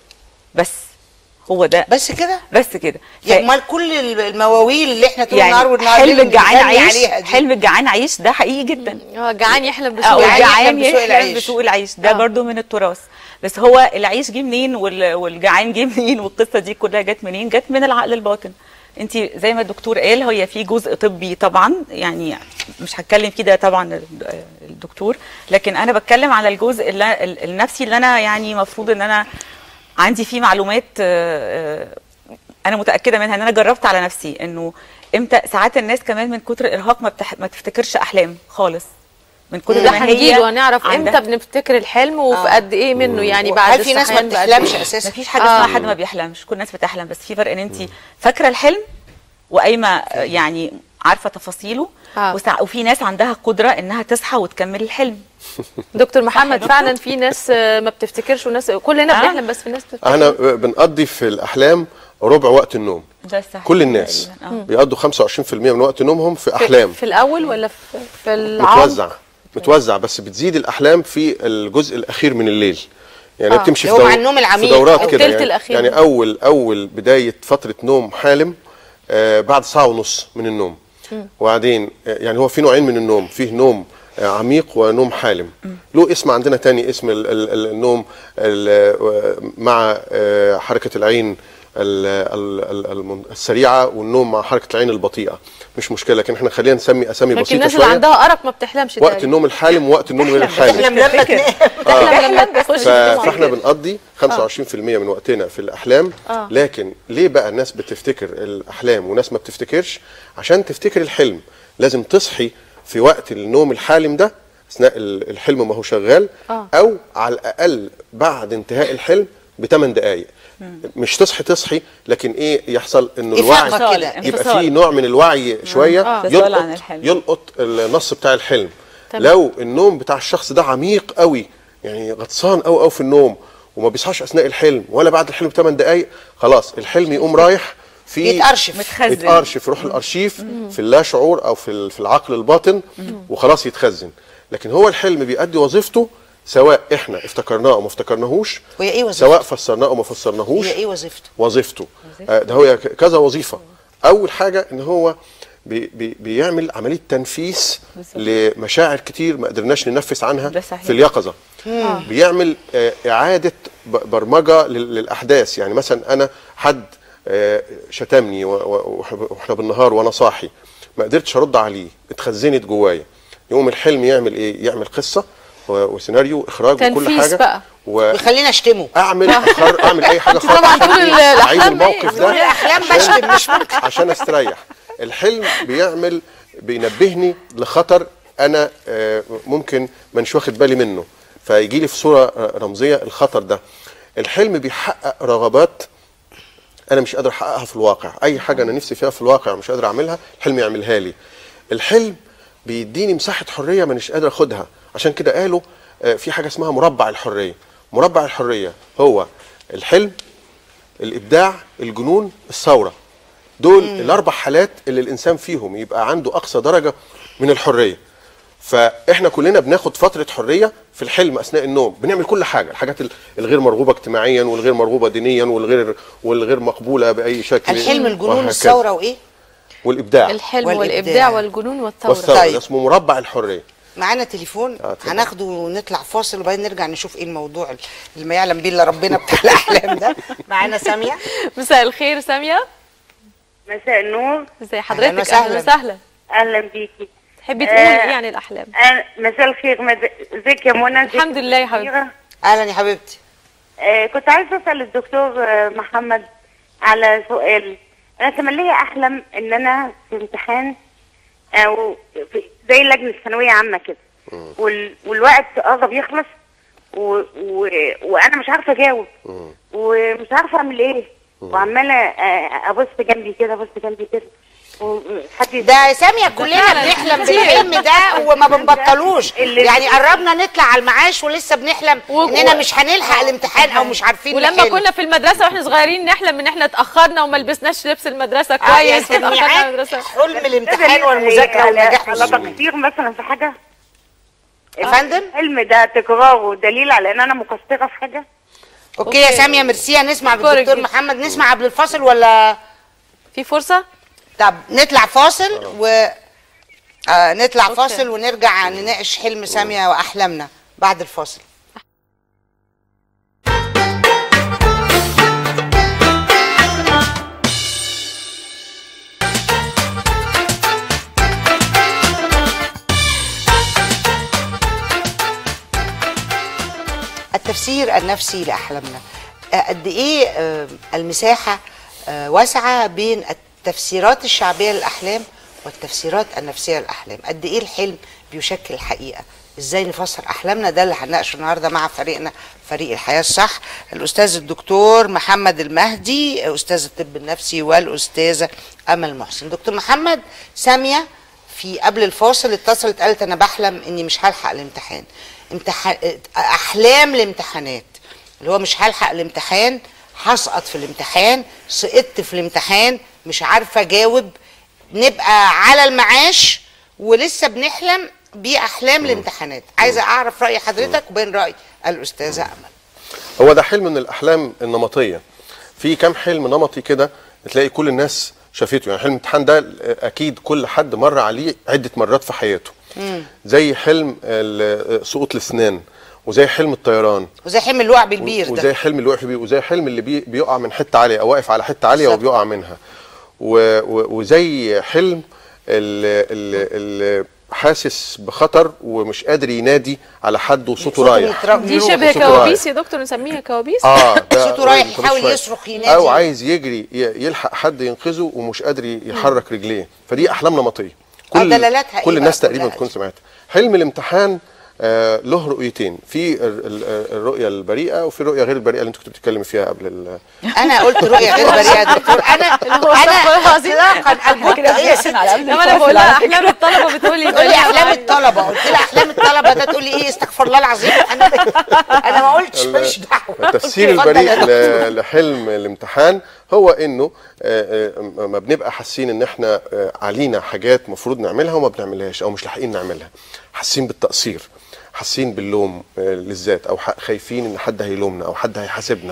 بس هو ده بس كده بس كده ف- يعني امال كل المواويل اللي احنا طول يعني النهار والنهار حلم ليل الجعان بنغني عيش عليها دي. حلم الجعان عيش ده حقيقي جدا هو جعان يحلم او بسوء جعان الجعان يحلم بسوق يحلم العيش. بسوق العيش ده آه. برضو من التراث بس هو العيش جه منين وال- والجعان جه منين والقصه دي كلها جت منين جت من العقل الباطن انت زي ما الدكتور قال هي في جزء طبي طبعا يعني مش هتكلم فيه ده طبعا ال- الدكتور لكن انا بتكلم على الجزء اللي ال- النفسي اللي انا يعني مفروض ان انا عندي فيه معلومات آه، آه، انا متاكده منها ان انا جربت على نفسي انه امتى ساعات الناس كمان من كتر الارهاق ما, بتح... ما تفتكرش احلام خالص من كتر ده ما هنجيله هنعرف عندها- امتى بنفتكر الحلم وفي آه. قد ايه منه يعني بعد هل في ناس ما الصحيان بقد بتحلمش إيه؟ اساسا مفيش حاجه آه. اسمها حد ما بيحلمش كل الناس بتحلم بس في فرق ان انت فاكره الحلم وقايمه آه، يعني عارفه تفاصيله آه. وسع... وفي ناس عندها قدره انها تصحى وتكمل الحلم دكتور محمد فعلا في ناس آه، ما بتفتكرش وناس كلنا آه. بنحلم بس في ناس بتفتكر احنا بنقضي في الأحلام ربع وقت النوم ده صحيح كل الناس تقريباً. آه. بيقضوا 25% من وقت نومهم في في- أحلام في الاول ولا في, في العمق متوزع متوزع بس بتزيد الاحلام في الجزء الاخير من الليل يعني آه. بتمشي في, اللي هو دور مع النوم العميق في دورات أو كده التلت يعني, الأخير. يعني اول اول بدايه فتره نوم حالم آه بعد ساعه ونص من النوم وبعدين آه يعني هو في نوعين من النوم فيه نوم آه عميق ونوم حالم له اسم عندنا تاني اسم ال ال ال النوم ال مع آه حركه العين ال- ال- ال- الم- السريعه والنوم مع حركه العين البطيئه مش مشكله لكن احنا خلينا نسمي اسامي لكن بسيطه الناس اللي شويه عندها ارق ما بتحلمش وقت تقريباً. النوم الحالم ووقت النوم غير بتحلم، الحالم بتحلم لما تفتكر. تنام تحلم لما تخش ف- النوم. فاحنا بنقضي 25% من وقتنا في الاحلام آه. لكن ليه بقى الناس بتفتكر الاحلام وناس ما بتفتكرش عشان تفتكر الحلم لازم تصحي في وقت النوم الحالم ده اثناء ال- الحلم ما هو شغال آه. او على الاقل بعد انتهاء الحلم بثمان دقائق مش تصحي تصحي لكن ايه يحصل انه إفاقة الوعي كده. يبقى انفصال. في نوع من الوعي شويه آه. انفصال عن يلقط الحلم. يلقط النص بتاع الحلم تمام. لو النوم بتاع الشخص ده عميق قوي يعني غطسان قوي قوي في النوم وما بيصحاش اثناء الحلم ولا بعد الحلم بثمان دقائق خلاص الحلم يقوم رايح في يتأرشف متخزن. يتأرشف يروح الارشيف في اللا شعور او في ال- في العقل الباطن وخلاص يتخزن لكن هو الحلم بيأدي وظيفته سواء احنا افتكرناه او ما افتكرناهوش وهي ايه وظيفته؟ سواء فسرناه او ما فسرناهوش هي ايه وظيفته؟ وظيفته آه، ده هو ك- كذا وظيفه اول حاجه ان هو بي بي بيعمل عمليه تنفيس لمشاعر كتير ما قدرناش ننفس عنها ده صحيح. في اليقظه بيعمل آه، اعاده ب- برمجه لل- للاحداث يعني مثلا انا حد آه، شتمني و- و- وإحنا- واحنا بالنهار وانا صاحي ما قدرتش ارد عليه اتخزنت جوايا يقوم الحلم يعمل ايه يعمل قصه و- وسيناريو اخراج وكل تنفيس حاجه بقى. و... ويخلينا اشتمه اعمل أخر اعمل اي حاجه خالص طبعاً طول ال- عايز الأحلام الموقف إيه؟ ده طول الأحلام عشان- بشتم، مش ممكن. عشان استريح الحلم بيعمل بينبهني لخطر انا آه، ممكن مانيش واخد بالي منه فيجي لي في صوره آه، رمزيه الخطر ده الحلم بيحقق رغبات انا مش قادر احققها في الواقع اي حاجه انا نفسي فيها في الواقع مش قادر اعملها الحلم يعملها لي الحلم بيديني مساحه حريه مانيش قادر اخدها عشان كده قالوا آه، في حاجه اسمها مربع الحريه مربع الحريه هو الحلم الابداع الجنون الثوره دول الاربع حالات اللي الانسان فيهم يبقى عنده اقصى درجه من الحريه فاحنا كلنا بناخد فتره حريه في الحلم اثناء النوم بنعمل كل حاجه الحاجات ال- الغير مرغوبه اجتماعيا والغير مرغوبه دينيا والغير والغير مقبوله باي شكل الحلم الجنون وهكذا. الثوره وايه؟ والابداع الحلم والإبداع. والابداع والجنون والثوره والثوره طيب. ده اسمه مربع الحريه معانا تليفون آه، اتفضل. هناخده ونطلع فاصل وبعدين نرجع نشوف ايه الموضوع اللي ما يعلم به الا ربنا بتاع الاحلام ده معانا ساميه مساء الخير ساميه مساء النور ازي حضرتك وسهلا. اهلا وسهلا اهلا بيكي تحبي تقولي آه، ايه عن الاحلام أنا مساء الخير مز- ازيك يا منى ازيك الحمد لله يا حبيبتي. كتيرة؟ اهلا يا حبيبتي آه كنت عايزه اسال الدكتور آه، محمد على سؤال انا تملي احلم ان انا في امتحان او في زي لجنه ثانويه عامه كده وال... والوقت قرب يخلص و... و... وانا مش عارفه اجاوب ومش عارفه اعمل ايه وعماله آه، ابص جنبي كده ابص جنبي كده وحد ده ساميه كلنا فعلا بنحلم كتير. بالحلم ده وما بنبطلوش اللي- يعني قربنا نطلع على المعاش ولسه بنحلم و- اننا و- مش هنلحق الامتحان او مش عارفين ولما نحل. كنا في المدرسه واحنا صغيرين نحلم ان احنا اتاخرنا وما لبسناش لبس المدرسه آه، يعني كويس واتاخرنا تجميعات المدرسه حلم الامتحان والمذاكره والنجاح على والسلوك. تقصير مثلا في حاجه يا فندم الحلم ده تكراره دليل على ان انا مقصره في حاجه اوكي يا ساميه ميرسي هنسمع أشكرك بالدكتور جدا. محمد نسمع قبل الفاصل ولا في فرصه طب نطلع فاصل و آه نطلع أوكي. فاصل ونرجع نناقش حلم ساميه واحلامنا بعد الفاصل التفسير النفسي لاحلامنا آه، قد ايه آه، المساحه آه، واسعه بين التفسيرات الشعبيه للاحلام والتفسيرات النفسيه للاحلام قد ايه الحلم بيشكل الحقيقه ازاي نفسر احلامنا ده اللي هنناقشه النهارده مع فريقنا فريق الحياه الصح الاستاذ الدكتور محمد المهدي استاذ الطب النفسي والاستاذه امل محسن دكتور محمد ساميه في قبل الفاصل اتصلت قالت انا بحلم اني مش هلحق الامتحان امتحان احلام الامتحانات اللي هو مش هلحق الامتحان هسقط في الامتحان سقطت في الامتحان مش عارفه اجاوب نبقى على المعاش ولسه بنحلم باحلام الامتحانات عايزه اعرف راي حضرتك وبين راي الاستاذه امل هو ده حلم من الاحلام النمطيه في كام حلم نمطي كده تلاقي كل الناس شافته يعني حلم الامتحان ده اكيد كل حد مر عليه عده مرات في حياته زي حلم ال- سقوط الاسنان وزي حلم الطيران وزي حلم الوقع بالبير وزي ده حلم اللي واقف بيه وزي حلم اللي بي بيقع من حته عاليه او واقف على حته عاليه بالظبط. وبيقع منها و و وزي حلم اللي, اللي حاسس بخطر ومش قادر ينادي على حد وصوته صوته رايح بيتر- دي بيروح. شبه صوته كوابيس رايح. يا دكتور نسميها كوابيس اه ده صوته رايح قريب من يحاول شوية. يصرخ ينادي. او عايز يجري ي- يلحق حد ينقذه ومش قادر يحرك رجليه فدي احلام نمطيه آه، دلالاتها إيه كل بقى الناس تقريبا كلها؟ تكون سمعتها حلم الامتحان آه له رؤيتين في ال- ال- الرؤيه البريئه وفي الرؤيه غير البريئه اللي انت كنت بتتكلم فيها قبل ال- انا قلت رؤيه غير بريئه يا دكتور انا اللي هو انا استغفر الله العظيم. اطلاقا البكت ايه يا ست على قبل لما انا الفاصل بقول لها على فكرة. احلام الطلبه بتقول لي تقول لي احلام الطلبه قلت لها احلام الطلبه ده تقول لي ايه استغفر الله العظيم انا انا ما قلتش ماليش دعوه التفسير اتفضل يا البريء دكتور. ل- لحلم الامتحان هو انه آه، آه، ما بنبقى حاسين ان احنا آه، علينا حاجات مفروض نعملها وما بنعملهاش او مش لاحقين نعملها حاسين بالتقصير حاسين باللوم آه، للذات او ح- خايفين ان حد هيلومنا او حد هيحاسبنا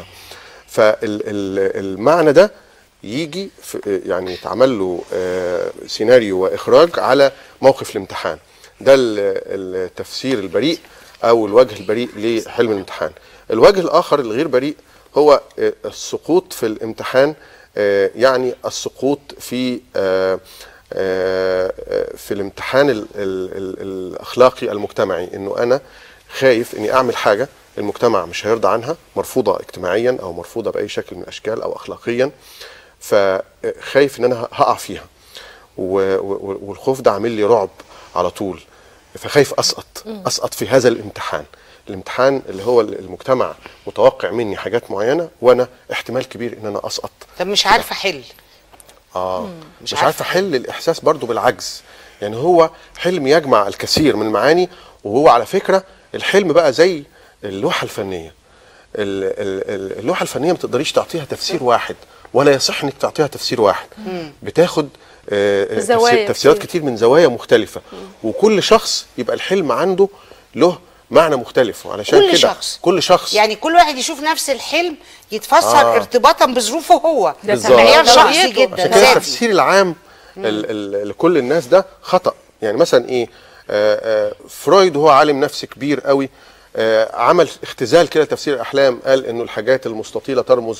فالمعنى ده يجي في يعني يتعمل له آه، سيناريو واخراج على موقف الامتحان ده ال- التفسير البريء او الوجه البريء لحلم الامتحان الوجه الاخر الغير بريء هو آه، السقوط في الامتحان آه، يعني السقوط في آه، آه، آه، في الامتحان ال ال ال الاخلاقي المجتمعي انه انا خايف اني اعمل حاجه المجتمع مش هيرضى عنها مرفوضه اجتماعيا او مرفوضه باي شكل من الاشكال او اخلاقيا فخايف ان انا هقع فيها و- و- والخوف ده عامل لي رعب على طول فخايف اسقط اسقط في هذا الامتحان الامتحان اللي هو المجتمع متوقع مني حاجات معينه وانا احتمال كبير ان انا اسقط طب مش عارفه احل اه مش, عارفة عارف احل الاحساس برضو بالعجز يعني هو حلم يجمع الكثير من المعاني وهو على فكره الحلم بقى زي اللوحه الفنيه ال- ال- ال- اللوحه الفنيه ما تقدريش تعطيها تفسير واحد ولا يصح انك تعطيها تفسير واحد بتاخد آه، آه، زوايا تفسير- تفسيرات كتير. كتير من زوايا مختلفه وكل شخص يبقى الحلم عنده له معنى مختلف وعلشان كل كده شخص. كل شخص يعني كل واحد يشوف نفس الحلم يتفسر آه. ارتباطا بظروفه هو ده بالظبط. معيار شخصي أولوياته. جدا عشان كده ذاتي التفسير العام ال- ال- لكل الناس ده خطأ يعني مثلا ايه آه آه فرويد وهو عالم نفس كبير قوي آه عمل اختزال كده تفسير الاحلام قال انه الحاجات المستطيله ترمز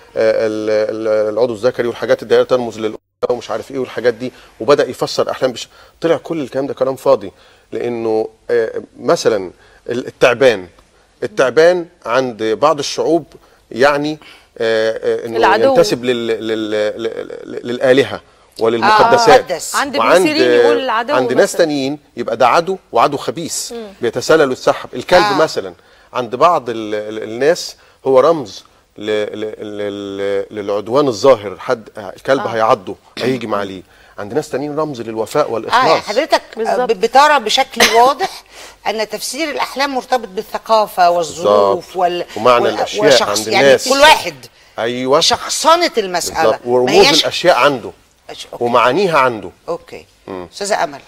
للعضو الذكري والحاجات الدائره ترمز لل ومش عارف ايه والحاجات دي وبدا يفسر الاحلام بش... طلع كل الكلام ده كلام فاضي لانه آه مثلا التعبان التعبان عند بعض الشعوب يعني آه آه انه العدو. ينتسب لل... لل... لل... للالهه وللمقدسات مقدس. عند ابن وعند سيرين يقول العدو عند ناس مثلاً. تانيين يبقى ده عدو وعدو خبيث بيتسلل السحب الكلب آه. آه. مثلا عند بعض ال... ال... الناس هو رمز ل... ل... ل... للعدوان الظاهر حد الكلب آه. هيعضه هيهجم عليه عند ناس تانيين رمز للوفاء اه والاخلاص يعني حضرتك بالظبط. ب- بترى بشكل واضح ان تفسير الاحلام مرتبط بالثقافه والظروف بالظبط. وال ومعنى وال- الأشياء وشخص عند يعني الناس. كل واحد ايوه شخصنه المساله بالظبط ما ورموز هياش- الاشياء عنده أش- أوكي. ومعانيها عنده اوكي استاذه امل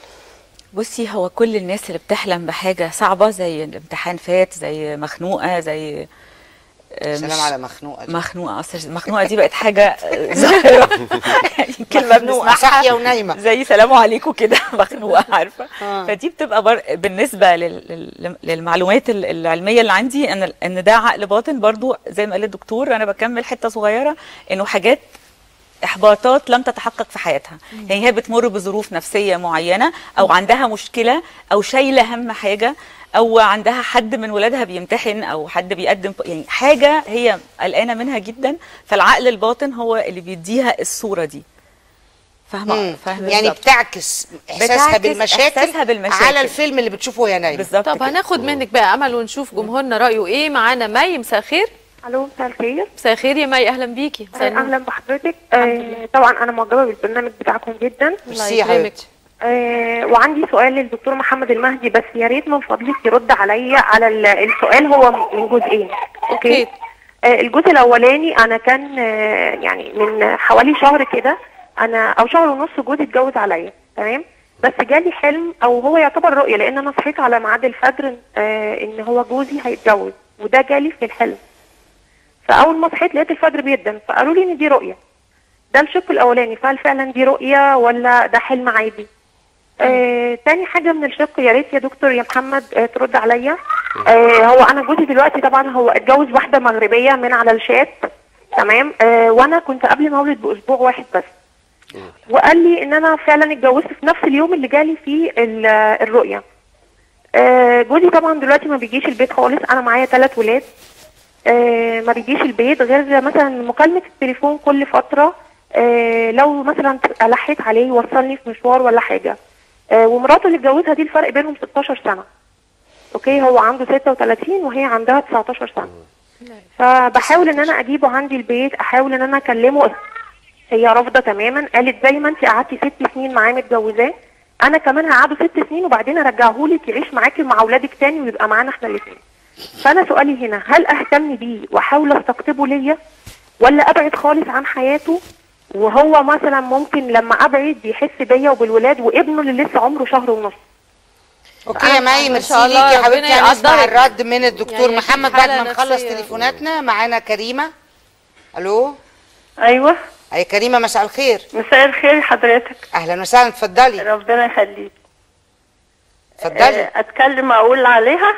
بصي هو كل الناس اللي بتحلم بحاجه صعبه زي الامتحان فات زي مخنوقه زي آه، سلام مش- على مخنوقه دي. مخنوقه اصل مخنوقه دي بقت حاجه آه، ظاهره يعني كلمه مخنوقة، بنسمعها صاحية ونايمة. زي سلام عليكم كده مخنوقه عارفه آه. فدي بتبقى بر... بالنسبه لل... لل- للمعلومات ال- العلميه اللي عندي ان ان ده عقل باطن برضو زي ما قال الدكتور انا بكمل حته صغيره انه حاجات احباطات لم تتحقق في حياتها يعني هي بتمر بظروف نفسيه معينه او عندها مشكله او شايله هم حاجه او عندها حد من ولادها بيمتحن او حد بيقدم يعني حاجه هي قلقانه منها جدا فالعقل الباطن هو اللي بيديها الصوره دي فاهمه مم. فاهمه يعني بالظبط. بتعكس احساسها بتعكس بالمشاكل, إحساسها بالمشاكل. على الفيلم اللي بتشوفه وهي نايمه بالظبط طب كده. هناخد منك بقى امل ونشوف جمهورنا رايه ايه معانا مي مساء الخير الو مساء الخير مساء الخير يا مي اهلا بيكي مساء النور. اهلا بحضرتك آه طبعا انا معجبه بالبرنامج بتاعكم جدا الله ميرسي يا يكرمك. حبيبتي آه وعندي سؤال للدكتور محمد المهدي بس يا ريت من فضلك يرد عليا على ال- السؤال هو من جزئين أوكي. آه الجزء الاولاني انا كان آه يعني من حوالي شهر كده انا او شهر ونص جوزي اتجوز عليا تمام بس جالي حلم او هو يعتبر رؤيه لان انا صحيت على ميعاد الفجر آه ان هو جوزي هيتجوز وده جالي في الحلم فاول ما صحيت لقيت الفجر بيدن فقالوا لي ان دي رؤيه ده الشق الاولاني فهل فعلا دي رؤيه ولا ده حلم عادي آه، تاني حاجة من الشق يا ريت يا دكتور يا محمد آه ترد عليا آه هو أنا جوزي دلوقتي طبعا هو اتجوز واحدة مغربية من على الشات تمام آه وأنا كنت قبل ما أولد بأسبوع واحد بس وقال لي إن أنا فعلا اتجوزت في نفس اليوم اللي جالي فيه ال- الرؤية آه جوزي طبعا دلوقتي ما بيجيش البيت خالص أنا معايا ثلاث ولاد آه، ما بيجيش البيت غير مثلا مكالمة التليفون كل فترة آه، لو مثلا ألحيت عليه يوصلني في مشوار ولا حاجة آه، ومراته اللي اتجوزها دي الفرق بينهم 16 سنة اوكي هو عنده 36 وهي عندها 19 سنة فبحاول ان انا اجيبه عندي البيت احاول ان انا اكلمه هي رافضة تماما قالت زي ما انت قعدتي ست سنين معاه متجوزاه انا كمان هقعده ست سنين وبعدين ارجعه لك يعيش معاكي ومع اولادك تاني ويبقى معانا احنا الاثنين فانا سؤالي هنا هل اهتم بيه واحاول استقطبه ليا ولا ابعد خالص عن حياته وهو مثلا ممكن لما ابعد يحس بيا وبالولاد وابنه اللي لسه عمره شهر ونص اوكي يا مي ما ميرسي شاء الله، ليكي يا ربنا حبيبتي هنسمع يقدرك. الرد من الدكتور يعني في محمد بعد حالة ما نخلص نفسية. تليفوناتنا معانا كريمه الو ايوه اي كريمه مساء الخير مساء الخير حضرتك اهلا وسهلا اتفضلي ربنا يخليك اتفضلي آه، اتكلم اقول عليها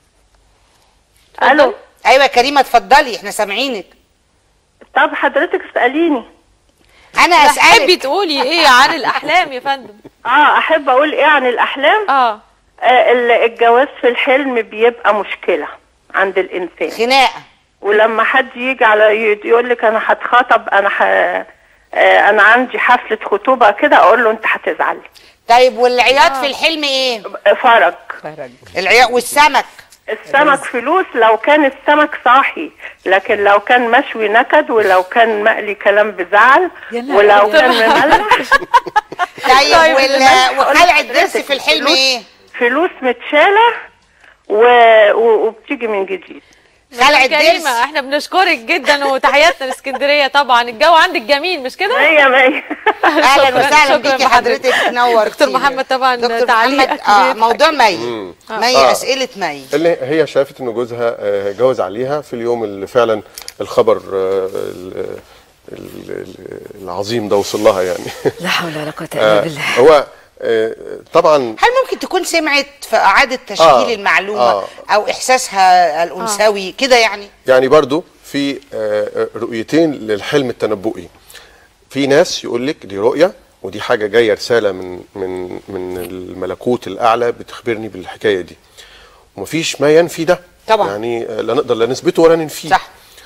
الو ايوه يا كريمه اتفضلي احنا سامعينك طب حضرتك اساليني انا تحبي اسالك تقولي ايه عن الاحلام يا فندم اه احب اقول ايه عن الاحلام اه آه ال- الجواز في الحلم بيبقى مشكله عند الانسان خناقه ولما حد يجي على يقول لك انا هتخاطب انا ح... آه انا عندي حفله خطوبه كده اقول له انت هتزعل طيب والعياط في الحلم ايه فرج العياط والسمك السمك فلوس لو كان السمك صاحي لكن لو كان مشوي نكد ولو كان مقلي كلام بزعل يا نهار ولو أبيض. كان مملح طيب وال... أقول وخلع لحضرتك الضرس في الحلم فلوس- ايه فلوس متشالة و... و... وبتيجي من جديد خلع كريمه الضرس احنا بنشكرك جدا وتحياتنا لاسكندريه طبعا الجو عندك جميل مش كده مية مية اهلا شكراً- وسهلا شكراً بيكي محمد. حضرتك تنور دكتور محمد طبعا دكتور تعليق محمد اه كبير. موضوع مي مي آه. اسئله مي اللي هي شافت ان جوزها آه، جوز عليها في اليوم اللي فعلا الخبر آه، ال- ال- ال- العظيم ده وصل لها يعني لا حول ولا قوه الا آه، بالله هو آه، طبعا هل ممكن تكون سمعت في اعاده تشكيل آه، المعلومه آه. او احساسها الانثوي كده يعني يعني برضو في آه، رؤيتين للحلم التنبؤي في ناس يقول لك دي رؤيه ودي حاجه جايه رساله من من من الملكوت الاعلى بتخبرني بالحكايه دي ومفيش ما ينفي ده طبعا. يعني آه، لا نقدر لا نثبته ولا ننفيه صح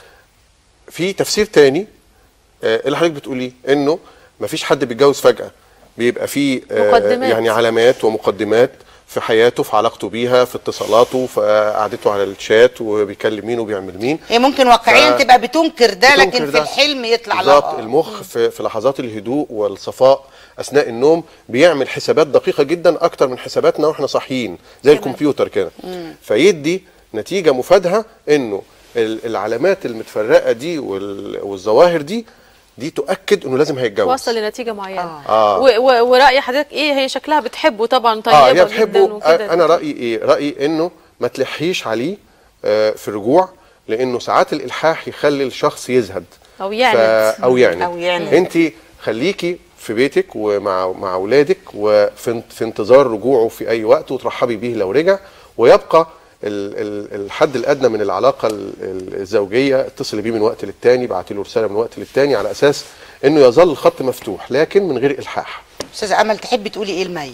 في تفسير تاني آه، اللي حضرتك بتقوليه انه مفيش حد بيتجوز فجأة بيبقى فيه آه، مقدمات. يعني علامات ومقدمات في حياته في علاقته بيها في اتصالاته في قعدته على الشات وبيكلم مين وبيعمل مين هي ممكن واقعيا ف- تبقى بتنكر ده لكن بتنكر في ده. الحلم يطلع بالظبط لها المخ في, في لحظات الهدوء والصفاء اثناء النوم بيعمل حسابات دقيقه جدا اكتر من حساباتنا واحنا صاحيين زي الكمبيوتر كده فيدي نتيجه مفادها انه ال- العلامات المتفرقه دي وال- والظواهر دي دي تؤكد انه لازم هيتجوز وصل لنتيجه معينه آه. و- و- وراي حضرتك ايه هي شكلها بتحبه طبعا طيبه اه هي جدا بتحبه وكده آه، انا رايي ايه رايي انه ما تلحيش عليه آه، في الرجوع لانه ساعات الالحاح يخلي الشخص يزهد أو يعند. ف- او يعند أو يعند. انت خليكي في بيتك ومع مع اولادك وفي ان- في انتظار رجوعه في اي وقت وترحبي بيه لو رجع ويبقى ال- ال- الحد الادنى من العلاقه ال- ال- الزوجيه اتصلي بيه من وقت للتاني بعتي له رساله من وقت للتاني على اساس انه يظل الخط مفتوح لكن من غير الحاح استاذه امل تحبي تقولي ايه لمي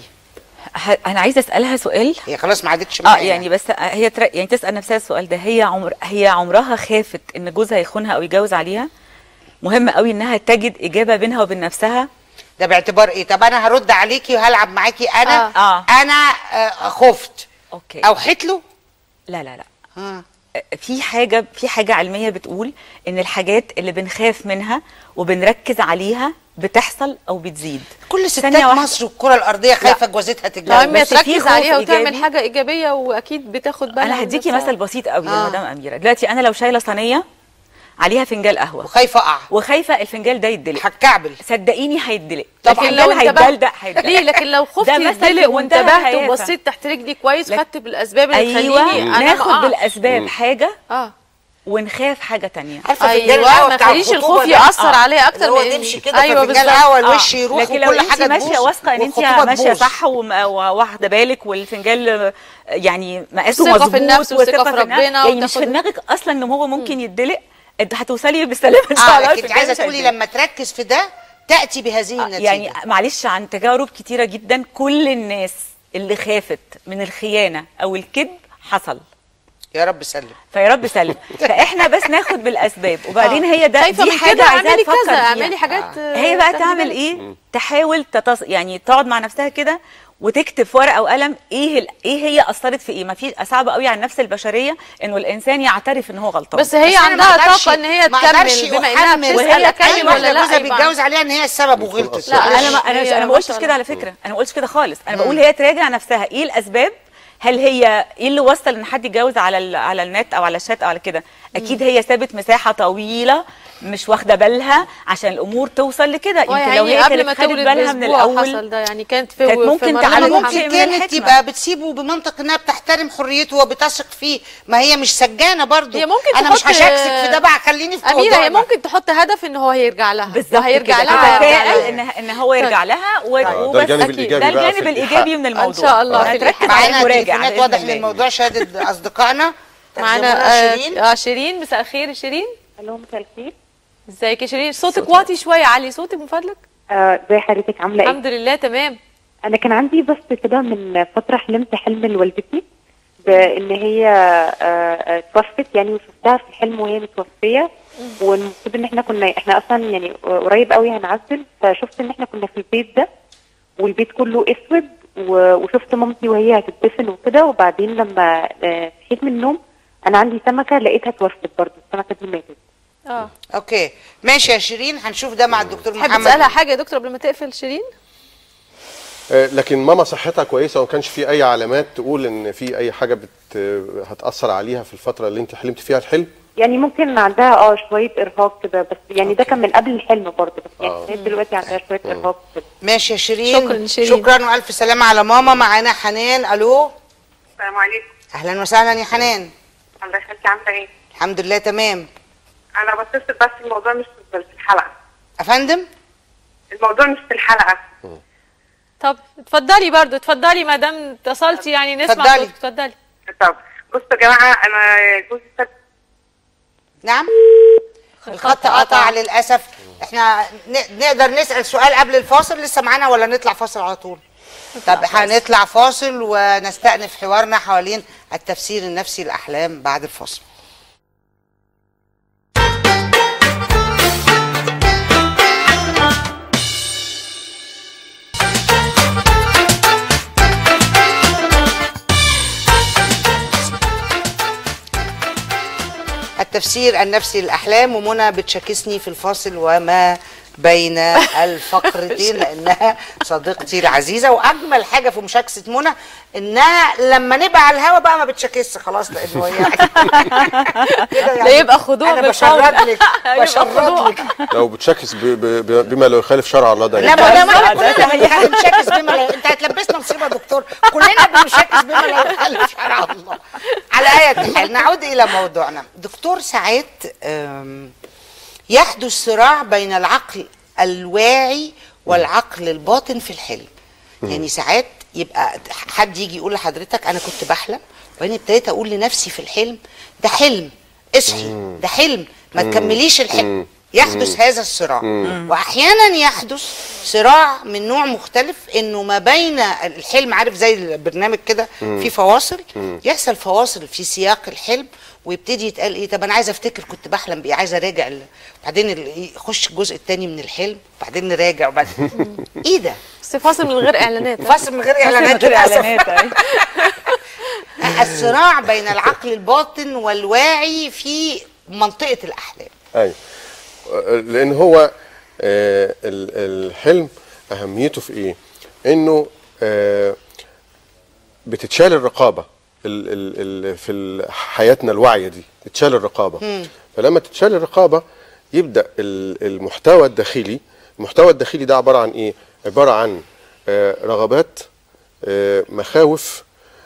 ه- انا عايزه اسالها سؤال هي خلاص ما عادتش اه معايا يعني بس هي تر... يعني تسال نفسها السؤال ده هي عمر هي عمرها خافت ان جوزها يخونها او يتجوز عليها مهم قوي انها تجد اجابه بينها وبين نفسها ده باعتبار ايه طب انا هرد عليكي وهلعب معاكي انا آه. آه. انا آه خفت اوكي او حتله لا لا لا آه. في حاجه في حاجه علميه بتقول ان الحاجات اللي بنخاف منها وبنركز عليها بتحصل او بتزيد كل ثانية ستات واحدة. مصر والكره الارضيه خايفه جوازتها تتجوز المهم بس في تركز خوف عليها وتعمل إيجابي. حاجه ايجابيه واكيد بتاخد بالها انا من هديكي نفسها. مثل بسيط قوي يا آه. مدام اميره دلوقتي انا لو شايله صينيه عليها فنجان قهوه وخايفه اقع وخايفه الفنجان ده يتدلق هتكعبل صدقيني هيتدلق لكن الفنجان لو انتبهت هيتدلدق هيتدلق ليه لكن لو خفت ده مثل يتدلق في منتهى وانتبهت الهيافة. وبصيت تحت رجلي كويس لك- خدت بالاسباب اللي ايوه تخليني انا ما ناخد أقعش. بالاسباب حاجه اه ونخاف حاجه تانية عارفه فنجان ايوه القهوه ما بتاع تخليش الخطوبة الخوف ده؟ ياثر آه. عليها اكتر اللي هو من تمشي كده ايوه في فنجان بالظبط. القهوه آه. الوش يروح لكن وكل لو حاجه انت ماشيه تبوظ واثقه ان انت والخطوبة ماشيه تبوظ. صح وم- واخده بالك والفنجان يعني مقاسه ثقة في مظبوط النفس وثقة وثقة في النفس. ربنا يعني مش في وتاخد- دماغك اصلا ان هو ممكن يتدلق انت هتوصلي بالسلامه ان شاء اه الله لكن انت الفنجان عايزه مش تقولي هيتدلق. لما تركز في ده تاتي بهذه النتيجه يعني معلش عن تجارب كتيره جدا كل الناس اللي خافت من الخيانه او الكذب حصل يا رب سلم فيا رب سلم فاحنا بس ناخد بالاسباب وبعدين هي ده خايفه دي من حاجه كده عايزاها اعملي تفكر كذا فيها. اعملي حاجات آه، هي بقى تاخدي تعمل بالك. ايه تحاول تتص... يعني تقعد مع نفسها كده وتكتب في ورقه وقلم ايه ال... ايه هي اثرت في ايه ما في صعب قوي على النفس البشريه انه الانسان يعترف ان هو غلطان بس هي بس أنا ما عندها أقدرش- طاقه ان هي ما أقدرش تكمل بما انها أحمل بتسال وهي اكمل اي ولا واحده لا جوزها يبقى بيتجوز عليها ان هي السبب وغلطت لا، انا ما انا هي مش انا ما ما قلتش شاء كده على فكره انا ما قلتش كده خالص انا بقول هي تراجع نفسها ايه الاسباب هل هي ايه اللي وصل ان حد يتجوز على ال... على النت او على الشات او على كده اكيد هي سابت مساحه طويله مش واخده بالها عشان الامور توصل لكده آه، يمكن لو يعني هي قبل كانت ما خدت تولد بالها من بأسبوع الاول حصل ده يعني كانت في كانت في ممكن مرحلة تعلمه الحمل. شيء ممكن من كانت الحكمة. يبقى بتسيبه بمنطق انها بتحترم حريته وبتثق فيه ما هي مش سجانه برضه هي ممكن انا مش تحط- هشكسك في ده بقى خليني في اميره هي موضوعنا. ممكن تحط هدف ان هو هيرجع لها بالظبط وهيرجع كده لها وهيرجع تتفائل لها ان ان هو يرجع لها و- ده وبس الجانب أكيد. الإيجابي ده بقى في الجانب الإيحاء. الايجابي من الموضوع إن شاء الله في هتركز الإيحاء. على معانا المراجع تليفونات بإذن واضح ان الله. الموضوع شادد اصدقائنا معانا ترجمونا آه، شيرين. اه شيرين مساء الخير يا شيرين الو مساء الخير ازيك يا شيرين صوتك واطي شويه علي صوتك من فضلك آه، ازي حضرتك عامله ايه الحمد لله تمام انا كان عندي بس كده من فتره حلمت حلم لوالدتي بان هي آه، آه، توفت يعني وشفتها في الحلم وهي متوفيه والمفروض ان احنا كنا احنا اصلا يعني قريب قوي هنعزل فشفت ان احنا كنا في البيت ده والبيت كله اسود و- وشفت مامتي وهي هتدفن وكده وبعدين لما آه، صحيت من النوم انا عندي سمكه لقيتها توفت برضه السمكه دي ماتت اه اوكي ماشي يا شيرين هنشوف ده مع الدكتور تحب محمد تسالها حاجه يا دكتور قبل ما تقفل شيرين آه، لكن ماما صحتها كويسه وما كانش في اي علامات تقول ان في اي حاجه بت هتاثر عليها في الفتره اللي انت حلمت فيها الحلم يعني ممكن عندها اه شويه ارهاق كده بس يعني ده كان من قبل الحلم برضه بس يعني آه. هي دلوقتي عندها شويه ارهاق كده ماشي يا شيرين شكراً شيرين. شكرا والف سلامه على ماما معانا حنان الو السلام عليكم اهلا وسهلا يا حنان الله يخليك عامله ايه؟ الحمد لله تمام انا بتصل بس الموضوع مش في الحلقه افندم الموضوع مش في الحلقه طب اتفضلي برضو اتفضلي ما دام اتصلتي يعني نسمع اتفضلي. صوتك اتفضلي طب بصوا يا جماعه انا جوزي ساب نعم الخط قطع للاسف احنا ن- نقدر نسال سؤال قبل الفاصل لسه معانا ولا نطلع فاصل على طول طب هنطلع فاصل ونستأنف حوارنا حوالين التفسير النفسي للأحلام بعد الفاصل التفسير النفسي للأحلام ومنى بتشاكسني في الفاصل وما بين الفقرتين لأنها صديقتي العزيزة وأجمل حاجة في مشاكسة منى إنها لما نبقى على الهوا بقى ما بتشاكسش خلاص لأنه هي كده لا يبقى خدوها أنا بالقول. بشرد لك يبقى بشرد خدوها. لك لو بتشكس ب- ب- ب- بما لا يخالف شرع الله ده لا يعني. ما ده ما كلنا احنا بنشاكس بما لا انت هتلبسنا مصيبه يا دكتور كلنا بنشاكس بما لا يخالف شرع الله على اية حال نعود الى موضوعنا دكتور ساعات أم، يحدث صراع بين العقل الواعي والعقل الباطن في الحلم يعني ساعات يبقى حد يجي يقول لحضرتك انا كنت بحلم وبعدين ابتديت اقول لنفسي في الحلم ده حلم اصحي ده حلم ما تكمليش الحلم يحدث هذا الصراع واحيانا يحدث صراع من نوع مختلف انه ما بين الحلم عارف زي البرنامج كده في فواصل يحصل فواصل في سياق الحلم ويبتدي يتقال ايه طب انا عايزه افتكر كنت بحلم بايه عايزه اراجع ال- بعدين ال- يخش الجزء الثاني من الحلم بعدين نراجع وبعدين ايه ده بس فاصل من غير اعلانات فاصل من غير من اعلانات غير للاسف اعلانات أيوة. الصراع بين العقل الباطن والواعي في منطقه الاحلام ايوه لان هو آه، ال- الحلم اهميته في ايه انه آه، بتتشال الرقابه ال ال ال في ال- حياتنا الواعيه دي بتتشال الرقابه فلما تتشال الرقابه يبدا ال- المحتوى الداخلي المحتوى الداخلي ده عباره عن ايه عباره عن آه، رغبات آه، مخاوف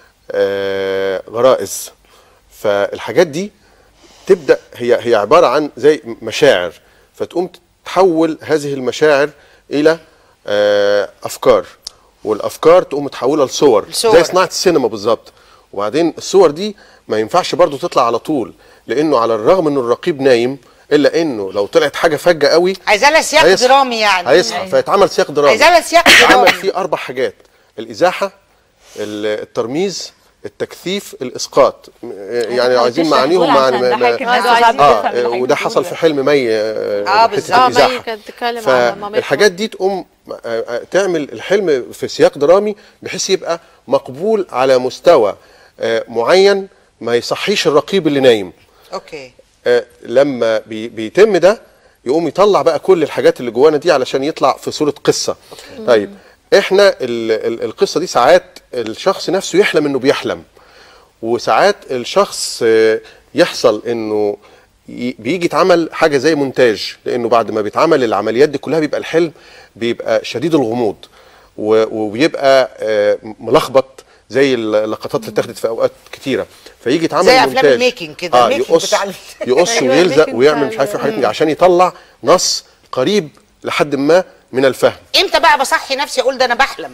آه، غرائز فالحاجات دي تبدا هي هي عباره عن زي مشاعر فتقوم تحول هذه المشاعر الى آه، افكار والافكار تقوم تحولها لصور لصور. زي صناعه السينما بالظبط وبعدين الصور دي ما ينفعش برضو تطلع على طول لانه على الرغم انه الرقيب نايم الا انه لو طلعت حاجه فجه قوي عايزه لها سياق هيصحى. درامي يعني هيصحى فيتعمل سياق درامي عايزه لها سياق عمل درامي فيه اربع حاجات الازاحه ال- الترميز التكثيف الاسقاط م- يعني كنت عايزين هتشرح معانيهم دول مع عشان ده ما- هيك الناس آه، ساعات اه بتفهم اللي وده هيقولوه حصل ده. في حلم مي آه، آه، حتة بالظبط. اه الإزاحة. مي كانت بتتكلم على مامتها فالحاجات دي تقوم آه، آه، تعمل الحلم في سياق درامي بحيث يبقى مقبول على مستوى آه، معين ما يصحيش الرقيب اللي نايم اوكي آه، لما بي بيتم ده يقوم يطلع بقى كل الحاجات اللي جوانا دي علشان يطلع في صورة قصة طيب احنا ال ال القصة دي ساعات الشخص نفسه يحلم انه بيحلم وساعات الشخص آه، يحصل انه ي- بيجي يتعمل حاجه زي مونتاج لانه بعد ما بيتعمل العمليات دي كلها بيبقى الحلم بيبقى شديد الغموض و- وبيبقى آه، ملخبط زي اللقطات اللي اتاخدت في اوقات كتيره فيجي يتعمل زي أفلام مونتاج الميكنج كده، اه الميكنج يقص بتاع ال- يقص أيوة، ويلزق الميكنج ويعمل بتاع مش عارف ال- حاجات من دي عشان يطلع نص قريب لحد ما من الفهم امتى بقى بصحي نفسي اقول ده انا بحلم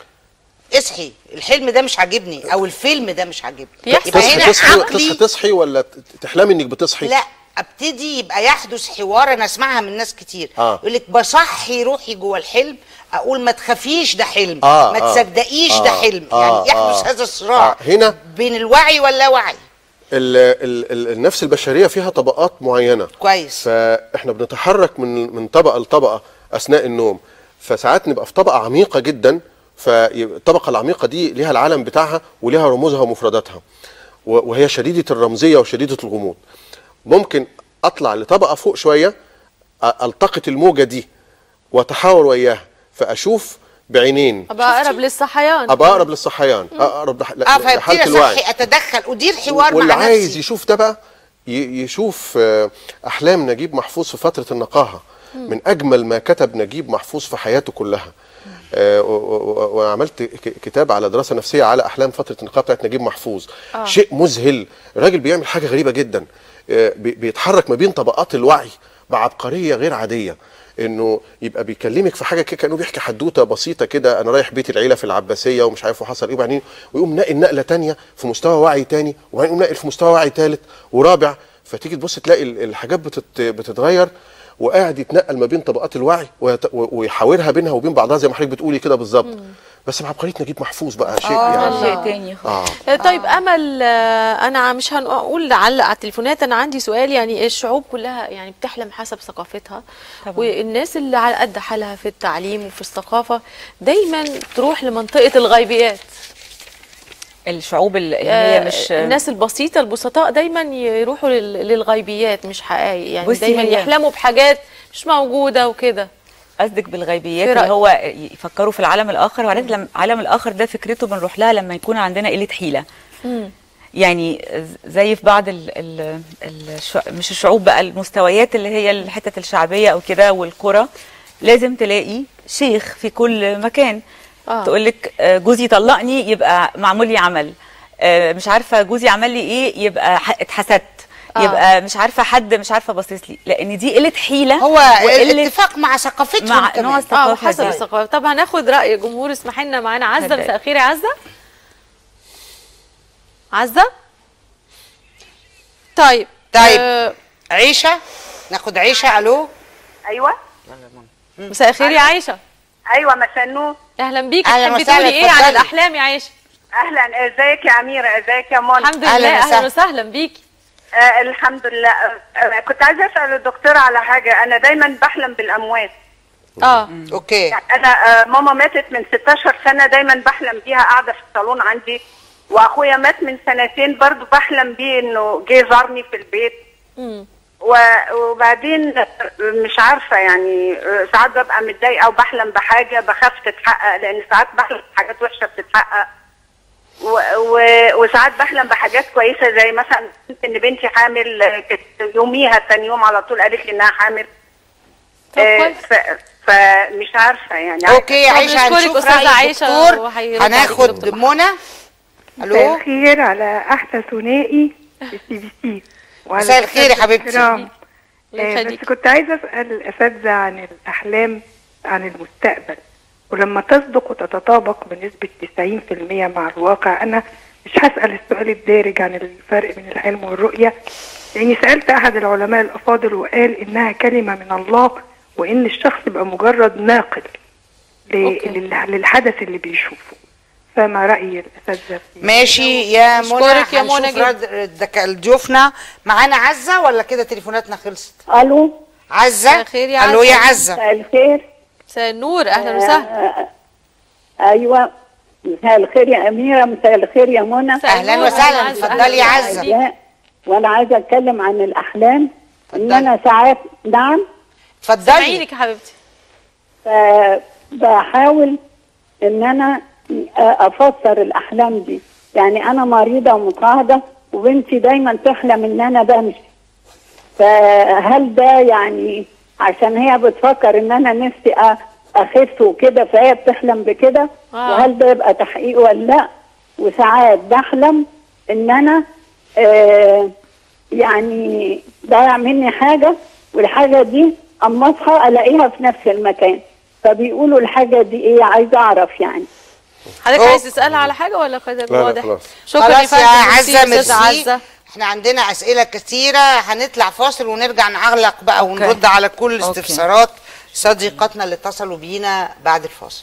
اصحي الحلم ده مش عاجبني او الفيلم ده مش عاجبني يحصل. يبقى تصحي هنا تصحي تصحي عقلي تصحي ولا ت- تحلمي انك بتصحي لا ابتدي يبقى يحدث حوار انا اسمعها من ناس كتير آه. يقول لك بصحي روحي جوه الحلم اقول ما تخافيش ده حلم آه، ما آه. تصدقيش ده آه، حلم آه، يعني يحدث آه. هذا الصراع آه، هنا- بين الوعي واللاوعي ال ال ال النفس البشريه فيها طبقات معينه كويس فاحنا بنتحرك من من طبقه لطبقه اثناء النوم فساعات نبقى في طبقه عميقه جدا فالطبقه العميقه دي ليها العالم بتاعها وليها رموزها ومفرداتها و- وهي شديده الرمزيه وشديده الغموض ممكن اطلع لطبقه فوق شويه أ- التقط الموجه دي واتحاور وياها فاشوف بعينين ابقى اقرب للصحيان ابقى اقرب للصحيان اقرب لح- اه لحاله فابتدي الوعي اصحي اتدخل ادير حوار واللي مع عايز نفسي يشوف ده بقى ي- يشوف آه، احلام نجيب محفوظ في فتره النقاهه من اجمل ما كتب نجيب محفوظ في حياته كلها آه، و- و- و- وعملت ك- كتاب على دراسه نفسيه على احلام فتره النقاهه بتاعت نجيب محفوظ شيء مذهل الراجل بيعمل حاجه غريبه جدا آه، بي- بيتحرك ما بين طبقات الوعي بعبقريه غير عاديه انه يبقى بيكلمك في حاجه كده كانه بيحكي حدوته بسيطه كده انا رايح بيت العيله في العباسيه ومش عارف وحصل ايه وبعدين ويقوم ناقل نقله تانية في مستوى وعي تاني وبعدين يقوم ناقل في مستوى وعي ثالث ورابع فتيجي تبص تلاقي ال- الحاجات بتت بتتغير وقاعد يتنقل ما بين طبقات الوعي ويت- و- ويحاورها بينها وبين بعضها زي ما حضرتك بتقولي كده بالظبط بس بعبقريه نجيب محفوظ بقى شيء ده يعني شيء تاني خالص اه آه، طيب امل آه، انا مش هنقول نعلق على التليفونات انا عندي سؤال يعني الشعوب كلها يعني بتحلم حسب ثقافتها طبعاً. والناس اللي على قد حالها في التعليم وفي الثقافه دايما تروح لمنطقه الغيبيات الشعوب اللي آه، هي مش الناس البسيطه البسطاء دايما يروحوا لل- للغيبيات مش حقائق يعني بصي دايما هي- يحلموا بحاجات مش موجوده وكده قصدك بالغيبيات في اللي رأيك؟ هو يفكروا في العالم الاخر وعاده لما- العالم الاخر ده فكرته بنروح لها لما يكون عندنا قله حيله يعني زي في بعض ال ال الش... مش الشعوب بقى المستويات اللي هي الحتت الشعبيه او كده والقرى لازم تلاقي شيخ في كل مكان آه. تقول لك جوزي طلقني يبقى معمول لي عمل آه، مش عارفه جوزي عمل لي ايه يبقى ح- اتحسدت آه. يبقى مش عارفه حد مش عارفه باصص لي لان دي قله حيله هو وقله اتفاق مع ثقافتهم مع كمان. نوع اه الثقافه وحسب دي. الثقافه طب هناخد راي جمهور اسمح لنا معانا عزه اتفضلي. مساء الخير يا عزه عزه طيب طيب. آه عيشه ناخد عيشه الو ايوه مساء الخير يا عائشه ايوه مساء النور اهلا بيكي أهلاً تحبي وسهلاً، تقولي ايه عن اتفضلي. الاحلام يا عائشه اهلا ازيك يا اميره ازيك يا منى الحمد أهلاً لله وسهلاً. اهلا وسهلا بيكي آه الحمد لله آه كنت عايزه اسال الدكتور على حاجه انا دايما بحلم بالاموات اه اوكي يعني انا آه ماما ماتت من 16 سنه دايما بحلم بيها قاعده في الصالون عندي واخويا مات من سنتين برضو بحلم بيه انه جه زارني في البيت مم. و- وبعدين مش عارفه يعني ساعات ببقى متضايقه وبحلم بحاجه بخاف تتحقق لان ساعات بحلم بحاجات وحشه بتتحقق و و وساعات بحلم بحاجات كويسه زي مثلا ان بنتي حامل كانت يوميها ثاني يوم على طول قالت لي انها حامل طب آه، كويس. ف- فمش عارفه يعني اوكي طب عيشه نشكرك هنشوف أستاذة راي عايشة الدكتور وهيرد عليك هناخد دكتور منى مساء الو الخير على احلى ثنائي في السي بي سي وعلى مساء الخير يا الأساتذة حبيبتي. الكرام. الله آه، يخليك. بس كنت عايزه اسال الاساتذه عن الاحلام عن المستقبل ولما تصدق وتتطابق بنسبه 90% مع الواقع انا مش هسال السؤال الدارج عن الفرق بين الحلم والرؤيه لاني سالت احد العلماء الافاضل وقال انها كلمه من الله وان الشخص يبقى مجرد ناقل ل- أوكي. لل- للحدث اللي بيشوفه فما راي الاساتذه في ماشي يا منى أشكرك يا منى هنشوف جدا. رد الدك- ضيوفنا معانا عزه ولا كده تليفوناتنا خلصت الو عزه مساء الخير يا الو عزة. يا عزه مساء الخير مساء النور اهلا وسهلا ايوه مساء الخير يا اميره مساء الخير يا منى مساء اهلا النور، وسهلا عزة. اتفضلي يا أهلاً عزه بيكي. لا، وانا عايزه اتكلم عن الاحلام ان اتفضلي. انا ساعات نعم اتفضلي سامعينك يا حبيبتي ف- بحاول ان انا افسر الاحلام دي يعني انا مريضه ومقعده وبنتي دايما تحلم ان انا بمشي فهل ده يعني عشان هي بتفكر ان انا نفسي أ- اخف وكده فهي بتحلم بكده آه. وهل ده يبقى تحقيق ولا لا وساعات بحلم ان انا آه يعني ضايع مني حاجه والحاجه دي اما اصحى الاقيها في نفس المكان فبيقولوا الحاجه دي ايه عايزه اعرف يعني حضرتك أوه. عايز تسالها على حاجه ولا كده لا، لا، واضح خلاص. شكرا يا خلاص يا فندم عزه ميرسي، أستاذة ميرسي عزه احنا عندنا اسئله كثيره هنطلع فاصل ونرجع نعلق بقى ونرد على كل أوكي. استفسارات صديقاتنا اللي اتصلوا بينا بعد الفاصل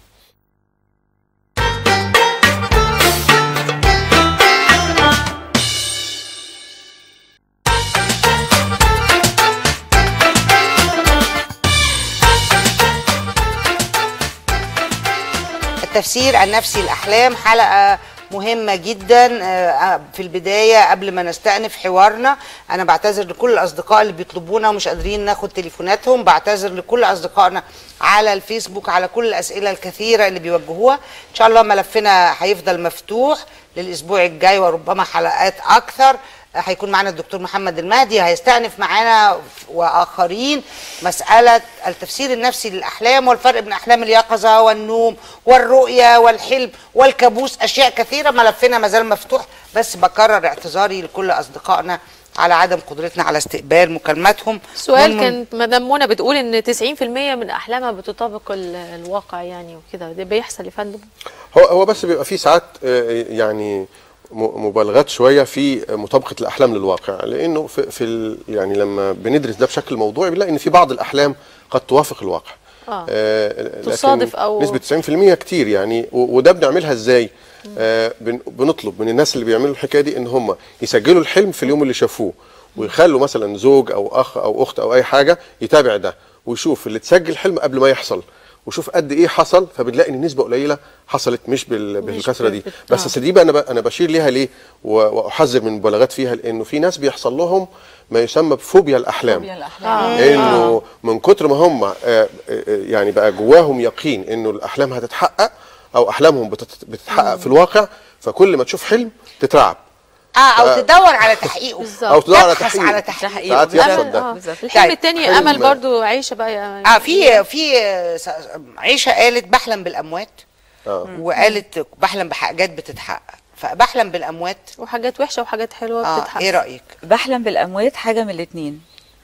التفسير النفسي الأحلام حلقة مهمة جدا آه، في البداية قبل ما نستأنف حوارنا أنا بعتذر لكل الأصدقاء اللي بيطلبونا ومش قادرين ناخد تليفوناتهم بعتذر لكل أصدقائنا على الفيسبوك على كل الأسئلة الكثيرة اللي بيوجهوها إن شاء الله ملفنا هيفضل مفتوح للأسبوع الجاي وربما حلقات أكثر هيكون معنا الدكتور محمد المهدي هيستأنف معانا وآخرين مسألة التفسير النفسي للأحلام والفرق بين أحلام اليقظة والنوم والرؤية والحلم والكابوس أشياء كثيرة ملفنا مازال مفتوح بس بكرر اعتذاري لكل أصدقائنا على عدم قدرتنا على استقبال مكالماتهم سؤال من- كان مدام منى بتقول ان 90% من احلامها بتطابق ال- الواقع يعني وكده ده بيحصل يا فندم هو هو بس بيبقى في ساعات آه، يعني م- مبالغات شويه في مطابقه الاحلام للواقع لانه في, في ال- يعني لما بندرس ده بشكل موضوعي بنلاقي ان في بعض الاحلام قد توافق الواقع آه. آه، لكن تصادف أو- نسبه 90% كتير يعني و- وده بنعملها ازاي آه، بن- بنطلب من الناس اللي بيعملوا الحكايه دي ان هم يسجلوا الحلم في اليوم اللي شافوه ويخلوا مثلا زوج او اخ او اخت او اي حاجه يتابع ده ويشوف اللي تسجل الحلم قبل ما يحصل وشوف قد ايه حصل فبنلاقي ان نسبه قليله حصلت مش بال... بالكثره دي بال- بس آه. أصل دي بقى انا ب... انا بشير ليها ليه و... واحذر من المبالغات فيها لانه في ناس بيحصل لهم ما يسمى بفوبيا الاحلام فوبيا الأحلام. انه من كتر ما هم آه، آه، آه، يعني بقى جواهم يقين انه الاحلام هتتحقق او احلامهم بتت- بتتحقق في الواقع فكل ما تشوف حلم تترعب اه او آه. تدور على تحقيقه بالظبط. او تدور على تبحث تحقيق على تحقيق. ساعات يحصل أمل- ده آه. بالظبط. الحلم طيب، التاني حلم- امل برضو عيشه بقى يا اه في في آه، س- عيشه قالت بحلم بالاموات آه. وقالت بحلم بحاجات بتتحقق فبحلم بالاموات وحاجات وحشه وحاجات حلوه اه بتتحقق ايه رايك بحلم بالاموات حاجه من الاتنين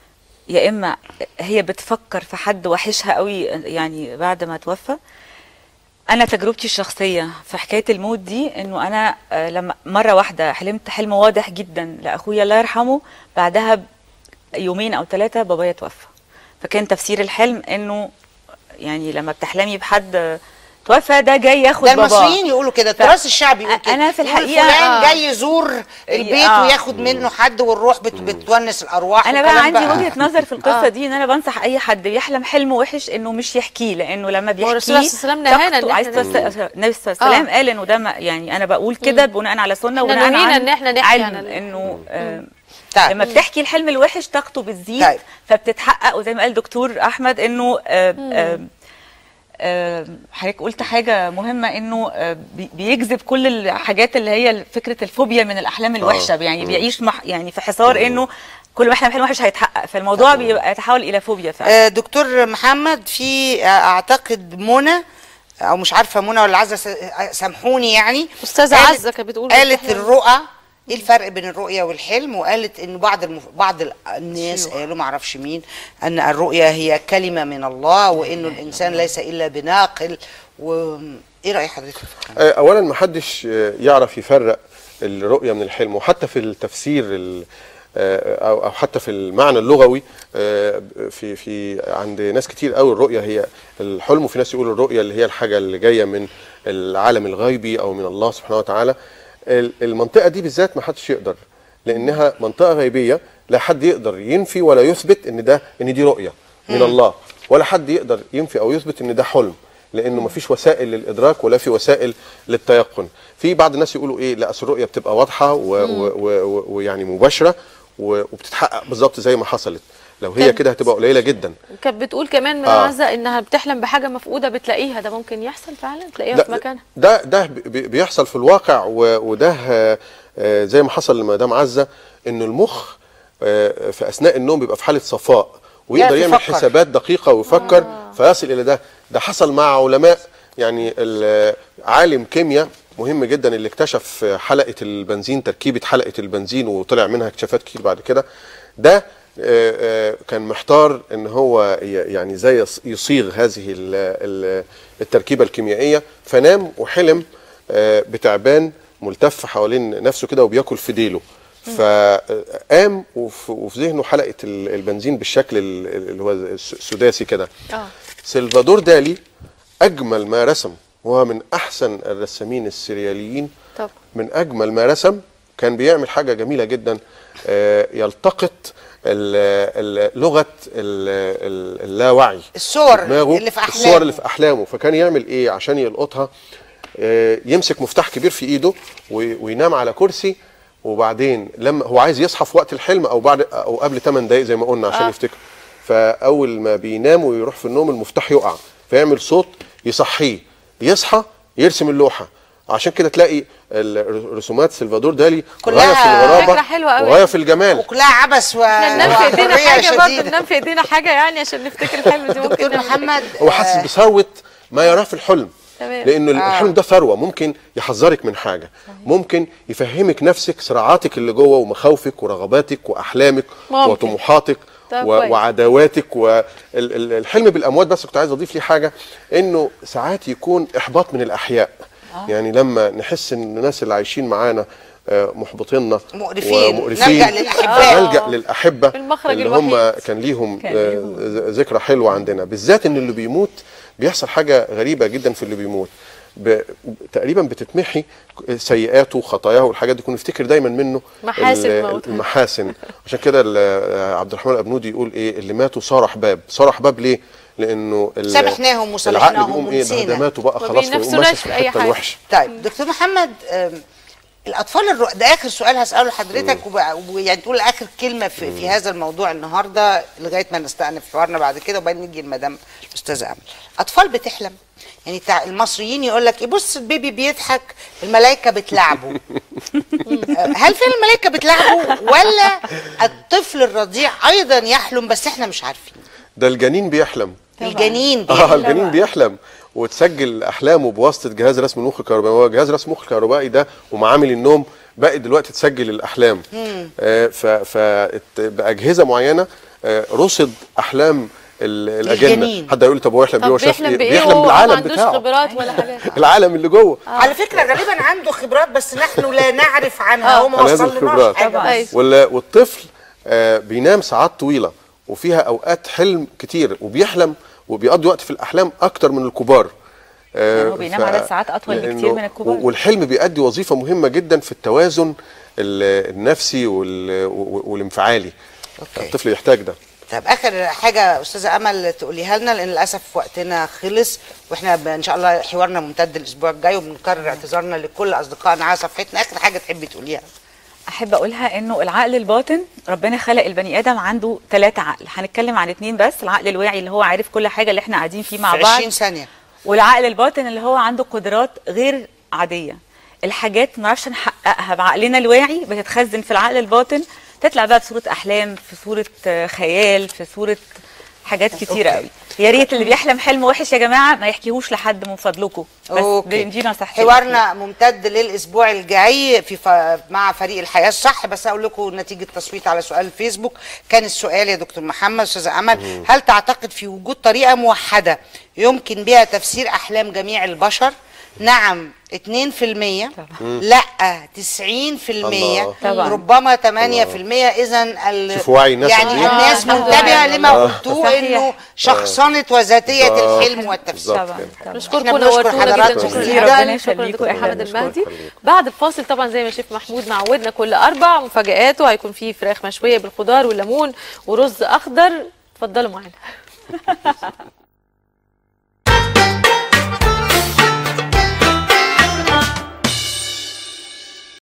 يا اما هي بتفكر في حد وحشها قوي يعني بعد ما توفى انا تجربتي الشخصيه في حكايه الموت دي انه انا آه، لما مره واحده حلمت حلم واضح جدا لاخويا الله يرحمه بعدها يومين او ثلاثه بابايا توفى فكان تفسير الحلم انه يعني لما بتحلمي بحد آه، توفى ده جاي ياخد ده باباه المصريين يقولوا كده التراث الشعبي يقول كده أنا في يقول الحقيقة، فلان آه. جاي يزور البيت آه. وياخد منه حد والروح بت بتونس الارواح انا بقى والكلام عندي وجهه نظر في القصه آه. دي ان انا بنصح اي حد بيحلم حلم وحش انه مش يحكيه لانه لما بيحكيه الرسول عليه الصلاة والسلام نهانا إن طاقته- عايز إحنا توس- النبي صلى الله عليه وسلم قال انه ده ما- يعني انا بقول كده بناء على سنه إحنا وبناء نهينا عن إن إحنا نحكي علم عن ال- انه آه طيب. لما بتحكي الحلم الوحش طاقته بتزيد طيب. فبتتحقق وزي ما قال دكتور احمد انه آه آه آه، حضرتك قلت حاجة مهمة انه آه، بي- بيجذب كل الحاجات اللي هي فكرة الفوبيا من الأحلام الوحشة يعني بيعيش مح يعني في حصار انه كل ما احلم حلم وحش هيتحقق فالموضوع بيبقى يتحول إلى فوبيا فعلا آه، دكتور محمد في آه، اعتقد منى او مش عارفه منى ولا عزه س- آه، سامحوني يعني أستاذة قالت- عزة كانت بتقول قالت بتحلم. الرؤى ايه الفرق بين الرؤيه والحلم وقالت ان بعض المف... بعض ال- الناس قالوا ما اعرفش مين ان الرؤيه هي كلمه من الله وانه الانسان ليس الا بناقل و ايه راي حضرتك في الكلام؟ آه، اولا ما حدش آه، يعرف يفرق الرؤيه من الحلم وحتى في التفسير ال- آه، او أو حتى في المعنى اللغوي آه، في في عند ناس كتير قوي الرؤيه هي الحلم وفي ناس يقولوا الرؤيه اللي هي الحاجه اللي جايه من العالم الغيبي او من الله سبحانه وتعالى ال- المنطقه دي بالذات ما حدش يقدر لانها منطقه غيبيه لا حد يقدر ينفي ولا يثبت ان ده ان دي رؤيه من الله ولا حد يقدر ينفي او يثبت ان ده حلم لانه ما فيش وسائل للادراك ولا في وسائل للتيقن في بعض الناس يقولوا ايه لا اصل الرؤيه بتبقى واضحه و- و- و- ويعني مباشره و- وبتتحقق بالظبط زي ما حصلت لو هي كانت- كده هتبقى قليله جدا كانت بتقول كمان من آه. عزة انها بتحلم بحاجه مفقوده بتلاقيها ده ممكن يحصل فعلا تلاقيها في مكانها ده ده بي- بيحصل في الواقع و- وده آه، آه، زي ما حصل لمدام عزه انه المخ آه، في اثناء النوم بيبقى في حاله صفاء ويقدر يعرف يعمل يفكر. حسابات دقيقه ويفكر فيصل الى ده ده حصل مع علماء يعني ال- عالم كيمياء مهم جدا اللي اكتشف حلقه البنزين تركيبه حلقه البنزين وطلع منها اكتشافات كتير بعد كده ده آه، آه، كان محتار ان هو ي- يعني زي يص- يصيغ هذه ال- ال- التركيبه الكيميائيه فنام وحلم آه، بتعبان ملتف حوالين نفسه كده وبياكل في ديله فقام وف- وفي ذهنه حلقه ال- البنزين بالشكل ال- اللي هو الس- السداسي كده اه سلفادور دالي اجمل ما رسم وهو من احسن الرسامين السرياليين طب من اجمل ما رسم كان بيعمل حاجه جميله جدا آه، يلتقط ال- ال- لغه ال- ال- اللاوعي الصور في دماغه اللي في أحلامه. الصور اللي في احلامه فكان يعمل ايه عشان يلقطها آه، يمسك مفتاح كبير في ايده وي- وينام على كرسي وبعدين لما هو عايز يصحى في وقت الحلم او بعد او قبل 8 دقائق زي ما قلنا عشان آه. يفتكر فاول ما بينام ويروح في النوم المفتاح يقع فيعمل صوت يصحيه يصحى يرسم اللوحه عشان كده تلاقي ال- رسومات سلفادور دالي كلها غايه في الغرابه فكرة حلوة أوي. وغايه في الجمال وكلها عبث و احنا ننام في ايدينا وحرية حاجه برضه شديدة. ننام في ايدينا حاجه يعني عشان نفتكر الحلم دي ممكن دكتور نعمل محمد هو حاسس آه، بثروه ما يراه في الحلم تمام. لانه آه. الحلم ده ثروه ممكن يحذرك من حاجه ممكن يفهمك نفسك صراعاتك اللي جوه ومخاوفك ورغباتك واحلامك ممكن. وطموحاتك طب و- كويس. وعداواتك والحلم بالاموات بس كنت عايز اضيف ليه حاجه انه ساعات يكون احباط من الاحياء يعني لما نحس ان الناس اللي عايشين معانا آه، محبطيننا مقرفين. ومقرفين نلجأ للأحباء. نلجأ للأحبة المخرج اللي هم الوحيد. كان ليهم كان آه، ليهم. ذ- ذكرى حلوه عندنا بالذات ان اللي بيموت بيحصل حاجه غريبه جدا في اللي بيموت ب... تقريبا بتتمحي سيئاته وخطاياه والحاجات دي كنا نفتكر دايما منه محاسن ال- موته. المحاسن عشان كده ال- عبد الرحمن الابنودي يقول ايه اللي ماتوا صار احباب صار احباب ليه لانه ال- سامحناهم وصالحناهم العقل بيقوم ايه ده- ده ونسينا. ماتوا بقى ما خلاص فيقوم بينافسوناش ماسك في أي الحته حاجة. الوحشه طيب دكتور محمد آم، الاطفال الرو... ده اخر سؤال هساله لحضرتك وب- ويعني تقول اخر كلمه في, في هذا الموضوع النهارده لغايه ما نستأنف حوارنا بعد كده وبعدين نيجي لمدام الاستاذه امل اطفال بتحلم يعني تع... المصريين يقول لك بص البيبي بيضحك الملائكه بتلعبه آه، هل فعلا الملائكه بتلعبه ولا الطفل الرضيع ايضا يحلم بس احنا مش عارفين ده الجنين بيحلم الجنين اه بيحلم الجنين بيحلم وتسجل احلامه بواسطه جهاز رسم المخ الكهربائي هو جهاز رسم المخ الكهربائي ده ومعامل النوم بقت دلوقتي تسجل الاحلام آه ف ف باجهزه معينه آه رصد احلام ال- الجنين. الاجنه حد يقول طب هو يحلم بيه طب هو شاف بيحلم ايه بايه بيحلم وهو ما بالعالم عندوش بتاعه خبرات ولا حاجه العالم اللي جوه على فكره غالبا عنده خبرات بس نحن لا نعرف عنها آه. هو ما على هذه وصلناش الخبرات. حاجه طبعاً. بس. وال- والطفل آه، بينام ساعات طويله وفيها اوقات حلم كتير وبيحلم وبيقضي وقت في الاحلام اكتر من الكبار آه، يعني هو بينام عدد ساعات أطول لأنه- بكتير من الكبار. والحلم بيؤدي وظيفه مهمه جدا في التوازن ال- النفسي وال- والانفعالي أوكي. الطفل يحتاج ده طب اخر حاجه استاذه امل تقوليها لنا لان للاسف وقتنا خلص واحنا ب- ان شاء الله حوارنا ممتد الاسبوع الجاي وبنكرر اعتذارنا لكل اصدقائنا على صفحتنا اخر حاجه تحبي تقوليها احب اقولها انه العقل الباطن ربنا خلق البني ادم عنده ثلاثة عقل هنتكلم عن اتنين بس العقل الواعي اللي هو عارف كل حاجه اللي احنا قاعدين فيه مع في بعض 20 ثانيه والعقل الباطن اللي هو عنده قدرات غير عاديه الحاجات ما نعرفش نحققها بعقلنا الواعي بتتخزن في العقل الباطن تطلع بقى في صوره احلام في صوره آه، خيال في صوره حاجات كتيره أوكي. قوي يا ريت اللي بيحلم حلم وحش يا جماعه ما يحكيهوش لحد من فضلكم بس أوكي. دي نصيحتي حوارنا ممتد للاسبوع الجاي في ف... مع فريق الحياه الصح بس اقول لكم نتيجه التصويت على سؤال الفيسبوك كان السؤال يا دكتور محمد استاذه امل هل تعتقد في وجود طريقه موحده يمكن بها تفسير احلام جميع البشر نعم 2% لا 90% الله. طبعا. ربما 8% اذا ال... شوف وعي الناس يعني قد إيه. الناس آه، منتبهه الله. لما آه. قلتوه صحيح. انه شخصنه وذاتيه بالظبط. الحلم والتفسير بالظبط طبعا كده. طبعا نشكركم إحنا بنشكر ونورتونا جدا حضراتكم شكرا جداً. جدا ربنا شكرا يخليكم. دكتور إحنا محمد بنشكرك. المهدي بعد الفاصل طبعا زي ما شيف محمود معودنا كل اربع مفاجآته هيكون فيه فراخ مشويه بالخضار والليمون ورز اخضر اتفضلوا معانا